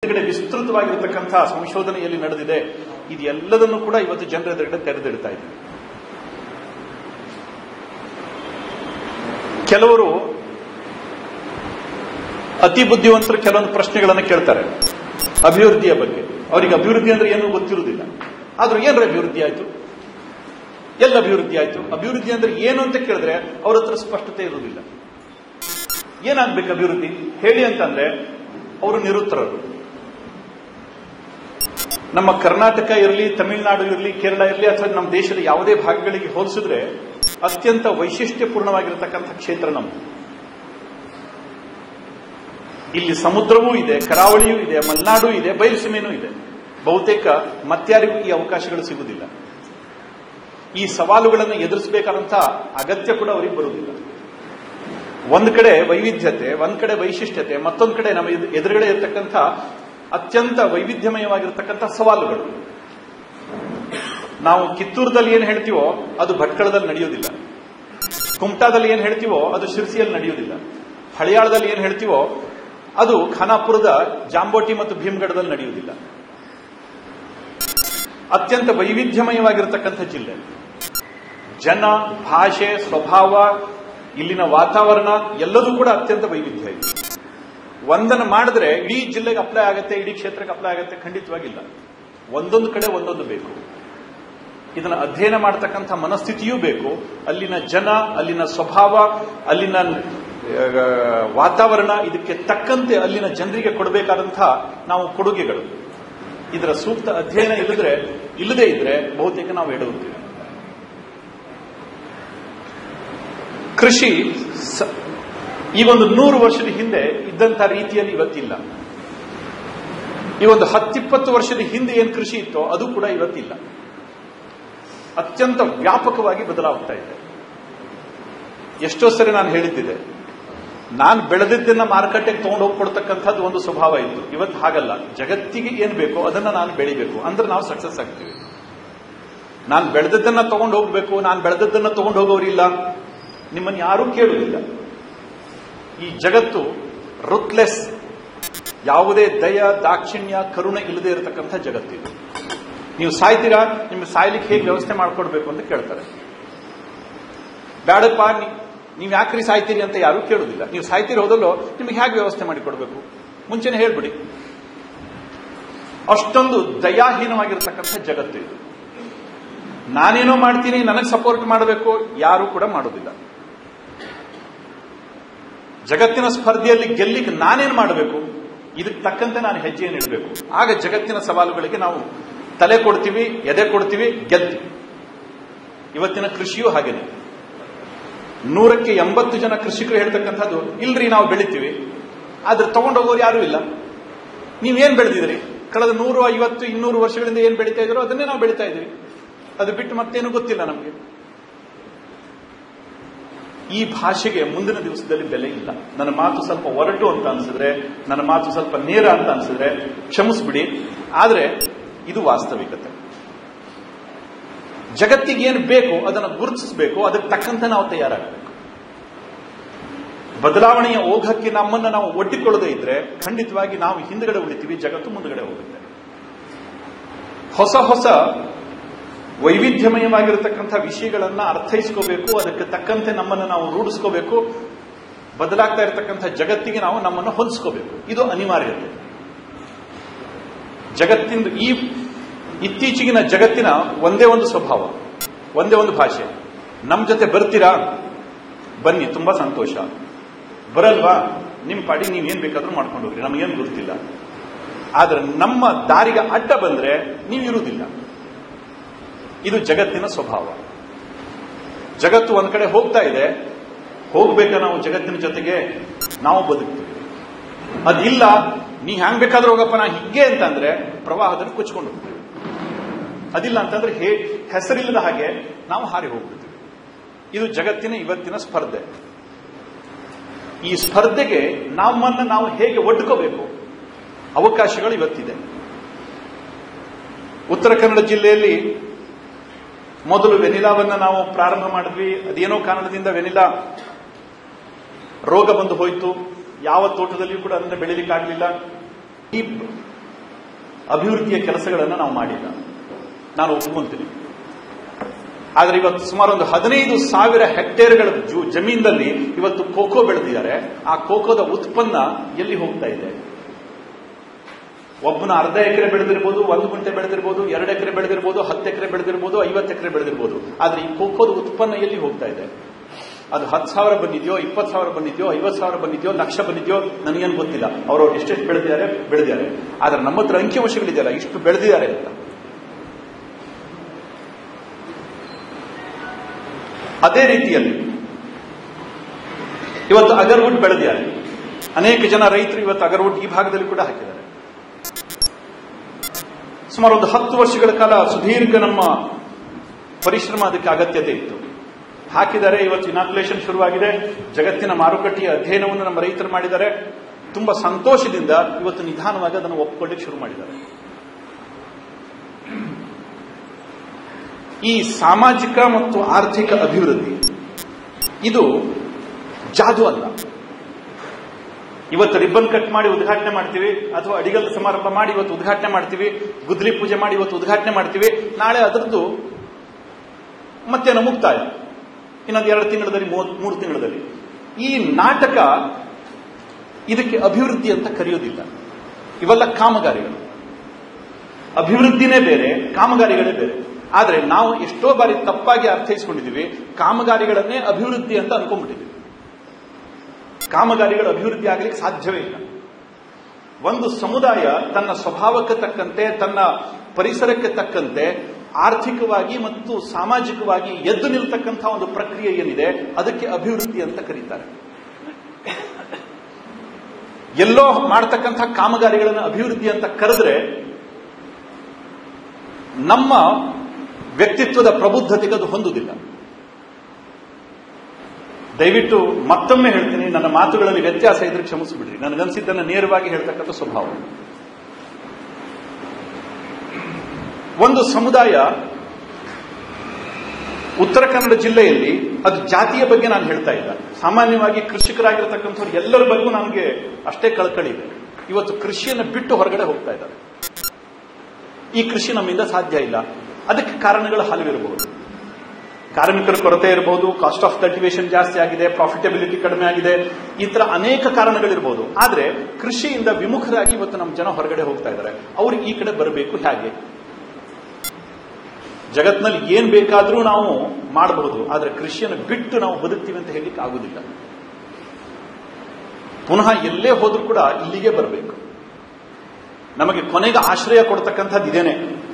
ಕಡೆ ವಿಸ್ತೃತವಾಗಿರತಕ್ಕಂಥ ಸಂಶೋಧನೆಯಲ್ಲಿ ನಡೆದಿದೆ ಇದೆಲ್ಲದನ್ನು ಕೂಡ ಇವತ್ತು ಜನರ ಎದುರುಗಡೆ ತೆರೆದಿಡ್ತಾ ಇದೆ ಕೆಲವರು ಅತಿ ಬುದ್ಧಿವಂತರು ಕೆಲವೊಂದು ಪ್ರಶ್ನೆಗಳನ್ನು ಕೇಳ್ತಾರೆ ಅಭಿವೃದ್ಧಿಯ ಬಗ್ಗೆ ಅವರಿಗೆ ಅಭಿವೃದ್ಧಿ ಅಂದ್ರೆ ಏನು ಗೊತ್ತಿರುವುದಿಲ್ಲ ಆದ್ರೂ ಏನ್ರ ಅಭಿವೃದ್ಧಿ ಆಯ್ತು ಎಲ್ಲ ಅಭಿವೃದ್ಧಿ ಆಯ್ತು ಅಭಿವೃದ್ಧಿ ಅಂದ್ರೆ ಏನು ಅಂತ ಕೇಳಿದ್ರೆ ಅವ್ರ ಹತ್ರ ಸ್ಪಷ್ಟತೆ ಇರುವುದಿಲ್ಲ ಏನಾಗ್ಬೇಕು ಅಭಿವೃದ್ಧಿ ಹೇಳಿ ಅಂತಂದ್ರೆ ಅವರು ನಿರುತ್ತರರು ನಮ್ಮ ಕರ್ನಾಟಕ ಇರಲಿ ತಮಿಳುನಾಡು ಇರಲಿ ಕೇರಳ ಇರಲಿ ಅಥವಾ ನಮ್ಮ ದೇಶದ ಯಾವುದೇ ಭಾಗಗಳಿಗೆ ಹೋಲಿಸಿದ್ರೆ ಅತ್ಯಂತ ವೈಶಿಷ್ಟ್ಯಪೂರ್ಣವಾಗಿರತಕ್ಕಂಥ ಕ್ಷೇತ್ರ ನಮ್ಮದು ಇಲ್ಲಿ ಸಮುದ್ರವೂ ಇದೆ ಕರಾವಳಿಯೂ ಇದೆ ಮಲೆನಾಡು ಇದೆ ಬಯಲುಸೀಮೆನೂ ಇದೆ ಬಹುತೇಕ ಮತ್ಯಾರಿಗೂ ಈ ಅವಕಾಶಗಳು ಸಿಗುವುದಿಲ್ಲ ಈ ಸವಾಲುಗಳನ್ನು ಎದುರಿಸಬೇಕಾದಂತ ಅಗತ್ಯ ಕೂಡ ಅವರಿಗೆ ಬರುವುದಿಲ್ಲ ಒಂದ್ ಕಡೆ ವೈವಿಧ್ಯತೆ ಒಂದ್ ಕಡೆ ವೈಶಿಷ್ಟ್ಯತೆ ಮತ್ತೊಂದ್ ಕಡೆ ನಮ್ಮ ಎದು- ಎದುರುಗಡೆ ಇರತಕ್ಕಂಥ ಅತ್ಯಂತ ವೈವಿಧ್ಯಮಯವಾಗಿರತಕ್ಕಂಥ ಸವಾಲುಗಳು ನಾವು ಕಿತ್ತೂರದಲ್ಲಿ ಏನ್ ಹೇಳ್ತೀವೋ ಅದು ಭಟ್ಕಳದಲ್ಲಿ ನಡೆಯೋದಿಲ್ಲ ಕುಮಟಾದಲ್ಲಿ ಏನ್ ಹೇಳ್ತೀವೋ ಅದು ಶಿರ್ಸಿಯಲ್ಲಿ ನಡೆಯೋದಿಲ್ಲ ಹಳಿಯಾಳದಲ್ಲಿ ಏನ್ ಹೇಳ್ತೀವೋ ಅದು ಖಾನಾಪುರದ ಜಾಂಬೋಟಿ ಮತ್ತು ಭೀಮಗಢದಲ್ಲಿ ನಡೆಯುವುದಿಲ್ಲ ಅತ್ಯಂತ ವೈವಿಧ್ಯಮಯವಾಗಿರತಕ್ಕಂಥ ಜಿಲ್ಲೆ ಜನ ಭಾಷೆ ಸ್ವಭಾವ ಇಲ್ಲಿನ ವಾತಾವರಣ ಎಲ್ಲದೂ ಕೂಡ ಅತ್ಯಂತ ವೈವಿಧ್ಯ ಇದೆ ಒಂದನ್ನು ಮಾಡಿದ್ರೆ ಇಡೀ ಜಿಲ್ಲೆಗೆ ಅಪ್ಲೈ ಆಗುತ್ತೆ ಇಡೀ ಕ್ಷೇತ್ರಕ್ಕೆ ಅಪ್ಲೈ ಆಗುತ್ತೆ ಖಂಡಿತವಾಗಿಲ್ಲ ಒಂದೊಂದು ಕಡೆ ಒಂದೊಂದು ಬೇಕು ಇದನ್ನ ಅಧ್ಯಯನ ಮಾಡತಕ್ಕಂಥ ಮನಸ್ಥಿತಿಯೂ ಬೇಕು ಅಲ್ಲಿನ ಜನ ಅಲ್ಲಿನ ಸ್ವಭಾವ ಅಲ್ಲಿನ ಆ, ವಾತಾವರಣ ಇದಕ್ಕೆ ತಕ್ಕಂತೆ ಅಲ್ಲಿನ ಜನರಿಗೆ ಕೊಡಬೇಕಾದಂತಹ ನಾವು ಕೊಡುಗೆಗಳು ಇದರ ಸೂಕ್ತ ಅಧ್ಯಯನ ಇಲ್ಲದ್ರೆ ಇಲ್ಲದೆ ಇದ್ರೆ ಬಹುತೇಕ ನಾವು ಎಡುತ್ತೀವಿ ಕೃಷಿ ಸ- ಈ ಒಂದು ನೂರು ವರ್ಷದ ಹಿಂದೆ ಇದ್ದಂಥ ರೀತಿಯಲ್ಲಿ ಇವತ್ತಿಲ್ಲ ಈ ಒಂದು ಹತ್ತಿಪ್ಪತ್ತು ವರ್ಷದ ಹಿಂದೆ ಏನು ಕೃಷಿ ಇತ್ತೋ ಅದು ಕೂಡ ಇವತ್ತಿಲ್ಲ ಅತ್ಯಂತ ವ್ಯಾಪಕವಾಗಿ ಬದಲಾಗ್ತಾ ಇದೆ ಎಷ್ಟೋ ಸರಿ ನಾನು ಹೇಳಿದ್ದಿದೆ ನಾನು ಬೆಳೆದಿದ್ದನ್ನ ಮಾರುಕಟ್ಟೆಗೆ ತಗೊಂಡು ಹೋಗ್ಕೊಡ್ತಕ್ಕಂಥದ್ದು ಒಂದು ಸ್ವಭಾವ ಇತ್ತು ಇವತ್ತು ಹಾಗಲ್ಲ ಜಗತ್ತಿಗೆ ಏನ್ ಬೇಕೋ ಅದನ್ನ ನಾನು ಬೆಳಿಬೇಕು ಅಂದ್ರೆ ನಾವು ಸಕ್ಸಸ್ ಆಗ್ತೀವಿ ನಾನು ಬೆಳೆದದ್ದನ್ನ ತಗೊಂಡು ಹೋಗ್ಬೇಕು ನಾನು ಬೆಳೆದದ್ದನ್ನ ತಗೊಂಡು ಹೋಗೋರಿಲ್ಲ ನಿಮ್ಮನ್ನು ಯಾರೂ ಕೇಳುವುದಿಲ್ಲ ಈ ಜಗತ್ತು ರುತ್ಲೆಸ್ ಯಾವುದೇ ದಯ ದಾಕ್ಷಿಣ್ಯ ಕರುಣೆ ಇಲ್ಲದೆ ಇರತಕ್ಕಂಥ ಜಗತ್ತಿದು ನೀವು ಸಾಯ್ತೀರಾ ನಿಮ್ಗೆ ಸಾಯ್ಲಿಕ್ಕೆ ಹೇಗೆ ವ್ಯವಸ್ಥೆ ಮಾಡ್ಕೊಡ್ಬೇಕು ಅಂತ ಕೇಳ್ತಾರೆ ಬೇಡಪ್ಪ ನೀ- ನೀವು ಯಾಕ್ರಿ ಸಾಯ್ತೀರಿ ಅಂತ ಯಾರೂ ಕೇಳುವುದಿಲ್ಲ ನೀವು ಸಾಯ್ತೀರಿ ಹೋದಲ್ಲೋ ನಿಮಗೆ ಹೇಗೆ ವ್ಯವಸ್ಥೆ ಮಾಡಿ ಕೊಡಬೇಕು ಮುಂಚೆನೆ ಹೇಳ್ಬಿಡಿ ಅಷ್ಟೊಂದು ದಯಾಹೀನವಾಗಿರತಕ್ಕಂಥ ಜಗತ್ತು ಇದು ನಾನೇನೋ ಮಾಡ್ತೀನಿ ನನಗೆ ಸಪೋರ್ಟ್ ಮಾಡಬೇಕು ಯಾರೂ ಕೂಡ ಮಾಡೋದಿಲ್ಲ ಜಗತ್ತಿನ ಸ್ಪರ್ಧೆಯಲ್ಲಿ ಗೆಲ್ಲಿಕ್ಕೆ ನಾನೇನು ಮಾಡಬೇಕು ಇದಕ್ಕೆ ತಕ್ಕಂತೆ ನಾನು ಹೆಜ್ಜೆಯನ್ನು ಇಡಬೇಕು ಆಗ ಜಗತ್ತಿನ ಸವಾಲುಗಳಿಗೆ ನಾವು ತಲೆ ಕೊಡ್ತೀವಿ ಎದೆ ಕೊಡ್ತೀವಿ ಗೆಲ್ತೀವಿ ಇವತ್ತಿನ ಕೃಷಿಯೂ ಹಾಗೇನೆ ನೂರಕ್ಕೆ ಎಂಬತ್ತು ಜನ ಕೃಷಿಕರು ಹೇಳ್ತಕ್ಕಂಥದ್ದು ಇಲ್ರಿ ನಾವು ಬೆಳಿತೀವಿ ಆದ್ರೆ ತಗೊಂಡೋಗೋರು ಯಾರೂ ಇಲ್ಲ ನೀವೇನ್ ಬೆಳೆದಿದ್ರಿ ಕಳೆದ ನೂರು ಐವತ್ತು ಇನ್ನೂರು ವರ್ಷಗಳಿಂದ ಏನ್ ಬೆಳೀತಾ ಇದ್ರೋ ಅದನ್ನೇ ನಾವು ಬೆಳೀತಾ ಇದ್ದೀವಿ ಅದು ಬಿಟ್ಟು ಮತ್ತೇನು ಗೊತ್ತಿಲ್ಲ ನಮಗೆ ಈ ಭಾಷೆಗೆ ಮುಂದಿನ ದಿವಸದಲ್ಲಿ ಬೆಲೆ ಇಲ್ಲ ನನ್ನ ಮಾತು ಸ್ವಲ್ಪ ಒರಟು ಅಂತ ಅನ್ಸಿದ್ರೆ ನನ್ನ ಮಾತು ಸ್ವಲ್ಪ ನೇರ ಅಂತ ಅನ್ಸಿದ್ರೆ ಕ್ಷಮಿಸ್ಬಿಡಿ ಆದ್ರೆ ಇದು ವಾಸ್ತವಿಕತೆ ಜಗತ್ತಿಗೆ ಏನು ಬೇಕು ಅದನ್ನು ಗುರುತಿಸಬೇಕು ಅದಕ್ಕೆ ತಕ್ಕಂತೆ ನಾವು ತಯಾರಾಗಬೇಕು ಬದಲಾವಣೆಯ ಓಘಕ್ಕೆ ನಮ್ಮನ್ನು ನಾವು ಒಡ್ಡಿಕೊಳ್ಳದೇ ಇದ್ರೆ ಖಂಡಿತವಾಗಿ ನಾವು ಹಿಂದ್ಗಡೆ ಉಳಿತೀವಿ ಜಗತ್ತು ಮುಂದ್ಗಡೆ ಹೋಗುತ್ತೆ ಹೊಸ ಹೊಸ ವೈವಿಧ್ಯಮಯವಾಗಿರತಕ್ಕಂಥ ವಿಷಯಗಳನ್ನ ಅರ್ಥೈಸ್ಕೋಬೇಕು ಅದಕ್ಕೆ ತಕ್ಕಂತೆ ನಮ್ಮನ್ನು ನಾವು ರೂಢಿಸ್ಕೋಬೇಕು ಬದಲಾಗ್ತಾ ಇರತಕ್ಕಂಥ ಜಗತ್ತಿಗೆ ನಾವು ನಮ್ಮನ್ನು ಹೊಂದಿಸ್ಕೋಬೇಕು ಇದು ಅನಿವಾರ್ಯತೆ ಜಗತ್ತಿನ ಈ ಇತ್ತೀಚೆಗಿನ ಜಗತ್ತಿನ ಒಂದೇ ಒಂದು ಸ್ವಭಾವ ಒಂದೇ ಒಂದು ಭಾಷೆ ನಮ್ಮ ಜೊತೆ ಬರ್ತೀರಾ ಬನ್ನಿ ತುಂಬಾ ಸಂತೋಷ ಬರಲ್ವಾ ನಿಮ್ಮ ಪಾಡಿ ನೀವೇನ್ ಬೇಕಾದ್ರೂ ಮಾಡ್ಕೊಂಡು ಹೋಗ್ರಿ ನಮಗೇನು ಗೊತ್ತಿಲ್ಲ ಆದ್ರೆ ನಮ್ಮ ದಾರಿಗೆ ಅಡ್ಡ ಬಂದ್ರೆ ನೀವು ಇರುವುದಿಲ್ಲ ಇದು ಜಗತ್ತಿನ ಸ್ವಭಾವ ಜಗತ್ತು ಒಂದ್ ಕಡೆ ಹೋಗ್ತಾ ಇದೆ ಹೋಗ್ಬೇಕ ನಾವು ಜಗತ್ತಿನ ಜೊತೆಗೆ ನಾವು ಬದುಕ್ತೀವಿ ಅದಿಲ್ಲ ನೀ ಹ್ಯಾಂಗ್ ಬೇಕಾದ್ರೂ ಹೋಗಪ್ಪ ನಾ ಹಿಗ್ಗೆ ಅಂತಂದ್ರೆ ಪ್ರವಾಹದಲ್ಲಿ ಕುಚ್ಕೊಂಡು ಹೋಗ್ತೀವಿ ಅದಿಲ್ಲ ಅಂತಂದ್ರೆ ಹೇ ಹೆಸರಿಲ್ಲದ ಹಾಗೆ ನಾವು ಹಾರಿ ಹೋಗ್ಬಿಡ್ತೀವಿ ಇದು ಜಗತ್ತಿನ ಇವತ್ತಿನ ಸ್ಪರ್ಧೆ ಈ ಸ್ಪರ್ಧೆಗೆ ನಮ್ಮನ್ನ ನಾವು ಹೇಗೆ ಒಡ್ಕೋಬೇಕು ಅವಕಾಶಗಳು ಇವತ್ತಿದೆ ಉತ್ತರ ಕನ್ನಡ ಜಿಲ್ಲೆಯಲ್ಲಿ ಮೊದಲು ವೆನಿಲಾವನ್ನ ನಾವು ಪ್ರಾರಂಭ ಮಾಡಿದ್ವಿ ಅದೇನೋ ಕಾರಣದಿಂದ ವೆನಿಲಾ ರೋಗ ಬಂದು ಹೋಯಿತು ಯಾವ ತೋಟದಲ್ಲಿಯೂ ಕೂಡ ಅದನ್ನ ಬೆಳಿಲಿಕ್ಕಾಗಲಿಲ್ಲ ಈ ಅಭಿವೃದ್ಧಿಯ ಕೆಲಸಗಳನ್ನು ನಾವು ಮಾಡಿಲ್ಲ ನಾನು ಒಪ್ಕೊಂತೀನಿ ಆದ್ರೆ ಇವತ್ತು ಸುಮಾರು ಒಂದು ಹದಿನೈದು ಸಾವಿರ ಹೆಕ್ಟೇರ್ಗಳ ಜು ಜಮೀನಲ್ಲಿ ಇವತ್ತು ಕೋಕೋ ಬೆಳೆದಿದ್ದಾರೆ ಆ ಕೋಕೋದ ಉತ್ಪನ್ನ ಎಲ್ಲಿ ಹೋಗ್ತಾ ಇದೆ ಒಬ್ಬನ ಅರ್ಧ ಎಕರೆ ಬೆಳೆದಿರ್ಬೋದು ಒಂದು ಗುಂಟೆ ಬೆಳೆದಿರ್ಬೋದು ಎರಡು ಎಕರೆ ಬೆಳೆದಿರ್ಬೋದು ಹತ್ತು ಎಕರೆ ಬೆಳೆದಿರ್ಬೋದು ಐವತ್ತು ಎಕರೆ ಬೆಳೆದಿರ್ಬೋದು ಆದ್ರೆ ಈ ಕೋಕೋದ ಉತ್ಪನ್ನ ಎಲ್ಲಿ ಹೋಗ್ತಾ ಇದೆ ಅದು ಹತ್ತು ಸಾವಿರ ಬಂದಿದೆಯೋ ಇಪ್ಪತ್ತು ಸಾವಿರ ಬಂದಿದೆಯೋ ಐವತ್ತು ಸಾವಿರ ಬಂದಿದೆಯೋ ಲಕ್ಷ ಬಂದಿದೆಯೋ ನನಗೇನು ಗೊತ್ತಿಲ್ಲ ಅವರು ಎಷ್ಟೆಷ್ಟು ಬೆಳೆದಿದ್ದಾರೆ ಬೆಳೆದಿದ್ದಾರೆ ಆದ್ರೆ ನಮ್ಮ ಹತ್ರ ಅಂಕಿಅಂಶಗಳಿದೆಯಲ್ಲ ಇಷ್ಟು ಬೆಳೆದಿದ್ದಾರೆ ಅಂತ ಅದೇ ರೀತಿಯಲ್ಲಿ ಇವತ್ತು ಅಗರ್ವುಡ್ ಬೆಳೆದಿದ್ದಾರೆ ಅನೇಕ ಜನ ರೈತರು ಇವತ್ತು ಅಗರ್ವುಡ್ ಈ ಭಾಗದಲ್ಲಿ ಕೂಡ ಹಾಕಿದ್ದಾರೆ ಸುಮಾರು ಒಂದು ಹತ್ತು ವರ್ಷಗಳ ಕಾಲ ಸುದೀರ್ಘ ನಮ್ಮ ಪರಿಶ್ರಮ ಅದಕ್ಕೆ ಅಗತ್ಯತೆ ಇತ್ತು ಹಾಕಿದ್ದಾರೆ ಇವತ್ತು ಇನಾಕ್ಯುಲೇಷನ್ ಶುರುವಾಗಿದೆ ಜಗತ್ತಿನ ಮಾರುಕಟ್ಟೆಯ ಅಧ್ಯಯನವನ್ನು ನಮ್ಮ ರೈತರು ಮಾಡಿದ್ದಾರೆ ತುಂಬಾ ಸಂತೋಷದಿಂದ ಇವತ್ತು ನಿಧಾನವಾಗಿ ಅದನ್ನು ಒಪ್ಕೊಳ್ಳಿಕ್ಕೆ ಶುರು ಮಾಡಿದ್ದಾರೆ ಈ ಸಾಮಾಜಿಕ ಮತ್ತು ಆರ್ಥಿಕ ಅಭಿವೃದ್ಧಿ ಇದು ಜಾದು ಅಲ್ಲ ಇವತ್ತು ರಿಬ್ಬನ್ ಕಟ್ ಮಾಡಿ ಉದ್ಘಾಟನೆ ಮಾಡ್ತೀವಿ ಅಥವಾ ಅಡಿಗಲ್ ಸಮಾರಂಭ ಮಾಡಿ ಇವತ್ತು ಉದ್ಘಾಟನೆ ಮಾಡ್ತೀವಿ ಗುದ್ಲಿ ಪೂಜೆ ಮಾಡಿ ಇವತ್ತು ಉದ್ಘಾಟನೆ ಮಾಡ್ತೀವಿ ನಾಳೆ ಅದರದ್ದು ಮತ್ತೇನೋ ಮುಕ್ತಾಯ ಇನ್ನೊಂದು ಎರಡು ತಿಂಗಳಲ್ಲಿ ಮೂರು ತಿಂಗಳಲ್ಲಿ ಈ ನಾಟಕ ಇದಕ್ಕೆ ಅಭಿವೃದ್ಧಿ ಅಂತ ಕರೆಯೋದಿಲ್ಲ ಇವೆಲ್ಲ ಕಾಮಗಾರಿಗಳು ಅಭಿವೃದ್ಧಿನೇ ಬೇರೆ ಕಾಮಗಾರಿಗಳೇ ಬೇರೆ ಆದ್ರೆ ನಾವು ಎಷ್ಟೋ ಬಾರಿ ತಪ್ಪಾಗಿ ಅರ್ಥೈಸಿಕೊಂಡಿದ್ದೀವಿ ಕಾಮಗಾರಿಗಳನ್ನೇ ಅಭಿವೃದ್ಧಿ ಅಂತ ಅನ್ಕೊಂಡ್ಬಿಟ್ಟಿದ್ದೀವಿ ಕಾಮಗಾರಿಗಳು ಅಭಿವೃದ್ಧಿ ಆಗಲಿಕ್ಕೆ ಸಾಧ್ಯವೇ ಇಲ್ಲ ಒಂದು ಸಮುದಾಯ ತನ್ನ ಸ್ವಭಾವಕ್ಕೆ ತಕ್ಕಂತೆ ತನ್ನ ಪರಿಸರಕ್ಕೆ ತಕ್ಕಂತೆ ಆರ್ಥಿಕವಾಗಿ ಮತ್ತು ಸಾಮಾಜಿಕವಾಗಿ ಎದ್ದು ನಿಲ್ತಕ್ಕಂಥ ಒಂದು ಪ್ರಕ್ರಿಯೆ ಏನಿದೆ ಅದಕ್ಕೆ ಅಭಿವೃದ್ಧಿ ಅಂತ ಕರೀತಾರೆ ಎಲ್ಲೋ ಮಾಡತಕ್ಕಂಥ ಕಾಮಗಾರಿಗಳನ್ನು ಅಭಿವೃದ್ಧಿ ಅಂತ ಕರೆದ್ರೆ ನಮ್ಮ ವ್ಯಕ್ತಿತ್ವದ ಪ್ರಬುದ್ಧತೆಗೆ ಅದು ಹೊಂದುವುದಿಲ್ಲ ದಯವಿಟ್ಟು ಮತ್ತೊಮ್ಮೆ ಹೇಳ್ತೀನಿ ನನ್ನ ಮಾತುಗಳಲ್ಲಿ ವ್ಯತ್ಯಾಸ ಇದ್ರೆ ಕ್ಷಮಿಸಿಬಿಡ್ರಿ ನನಗನ್ಸಿದ್ದನ್ನು ನೇರವಾಗಿ ಹೇಳ್ತಕ್ಕಂಥ ಸ್ವಭಾವ ಒಂದು ಸಮುದಾಯ ಉತ್ತರ ಕನ್ನಡ ಜಿಲ್ಲೆಯಲ್ಲಿ ಅದು ಜಾತಿಯ ಬಗ್ಗೆ ನಾನು ಹೇಳ್ತಾ ಇಲ್ಲ ಸಾಮಾನ್ಯವಾಗಿ ಕೃಷಿಕರಾಗಿರ್ತಕ್ಕಂಥವ್ರು ಎಲ್ಲರ ಬಗ್ಗೂ ನನಗೆ ಅಷ್ಟೇ ಕಳಕಳಿ ಇದೆ ಇವತ್ತು ಕೃಷಿಯನ್ನು ಬಿಟ್ಟು ಹೊರಗಡೆ ಹೋಗ್ತಾ ಇದ್ದಾರೆ ಈ ಕೃಷಿ ನಮ್ಮಿಂದ ಸಾಧ್ಯ ಇಲ್ಲ ಅದಕ್ಕೆ ಕಾರಣಗಳು ಹಲವಿರಬಹುದು ಕಾರ್ಮಿಕರ ಕೊರತೆ ಇರಬಹುದು ಕಾಸ್ಟ್ ಆಫ್ ಕಲ್ಟಿವೇಶನ್ ಜಾಸ್ತಿ ಆಗಿದೆ ಪ್ರಾಫಿಟಬಿಲಿಟಿ ಕಡಿಮೆ ಆಗಿದೆ ಈ ತರ ಅನೇಕ ಕಾರಣಗಳಿರಬಹುದು ಆದ್ರೆ ಕೃಷಿಯಿಂದ ವಿಮುಖರಾಗಿ ಇವತ್ತು ನಮ್ಮ ಜನ ಹೊರಗಡೆ ಹೋಗ್ತಾ ಇದ್ದಾರೆ ಅವ್ರು ಈ ಕಡೆ ಬರಬೇಕು ಹೇಗೆ ಜಗತ್ನಲ್ಲಿ ಏನ್ ಬೇಕಾದ್ರೂ ನಾವು ಮಾಡಬಹುದು ಆದ್ರೆ ಕೃಷಿಯನ್ನು ಬಿಟ್ಟು ನಾವು ಬದುಕ್ತೀವಿ ಅಂತ ಹೇಳಲಿಕ್ಕೆ ಆಗುದಿಲ್ಲ ಪುನಃ ಎಲ್ಲೇ ಹೋದ್ರೂ ಕೂಡ ಇಲ್ಲಿಗೆ ಬರಬೇಕು ನಮಗೆ ಕೊನೆಗೆ ಆಶ್ರಯ ಕೊಡ್ತಕ್ಕಂಥದ್ದು ಇದೇನೆ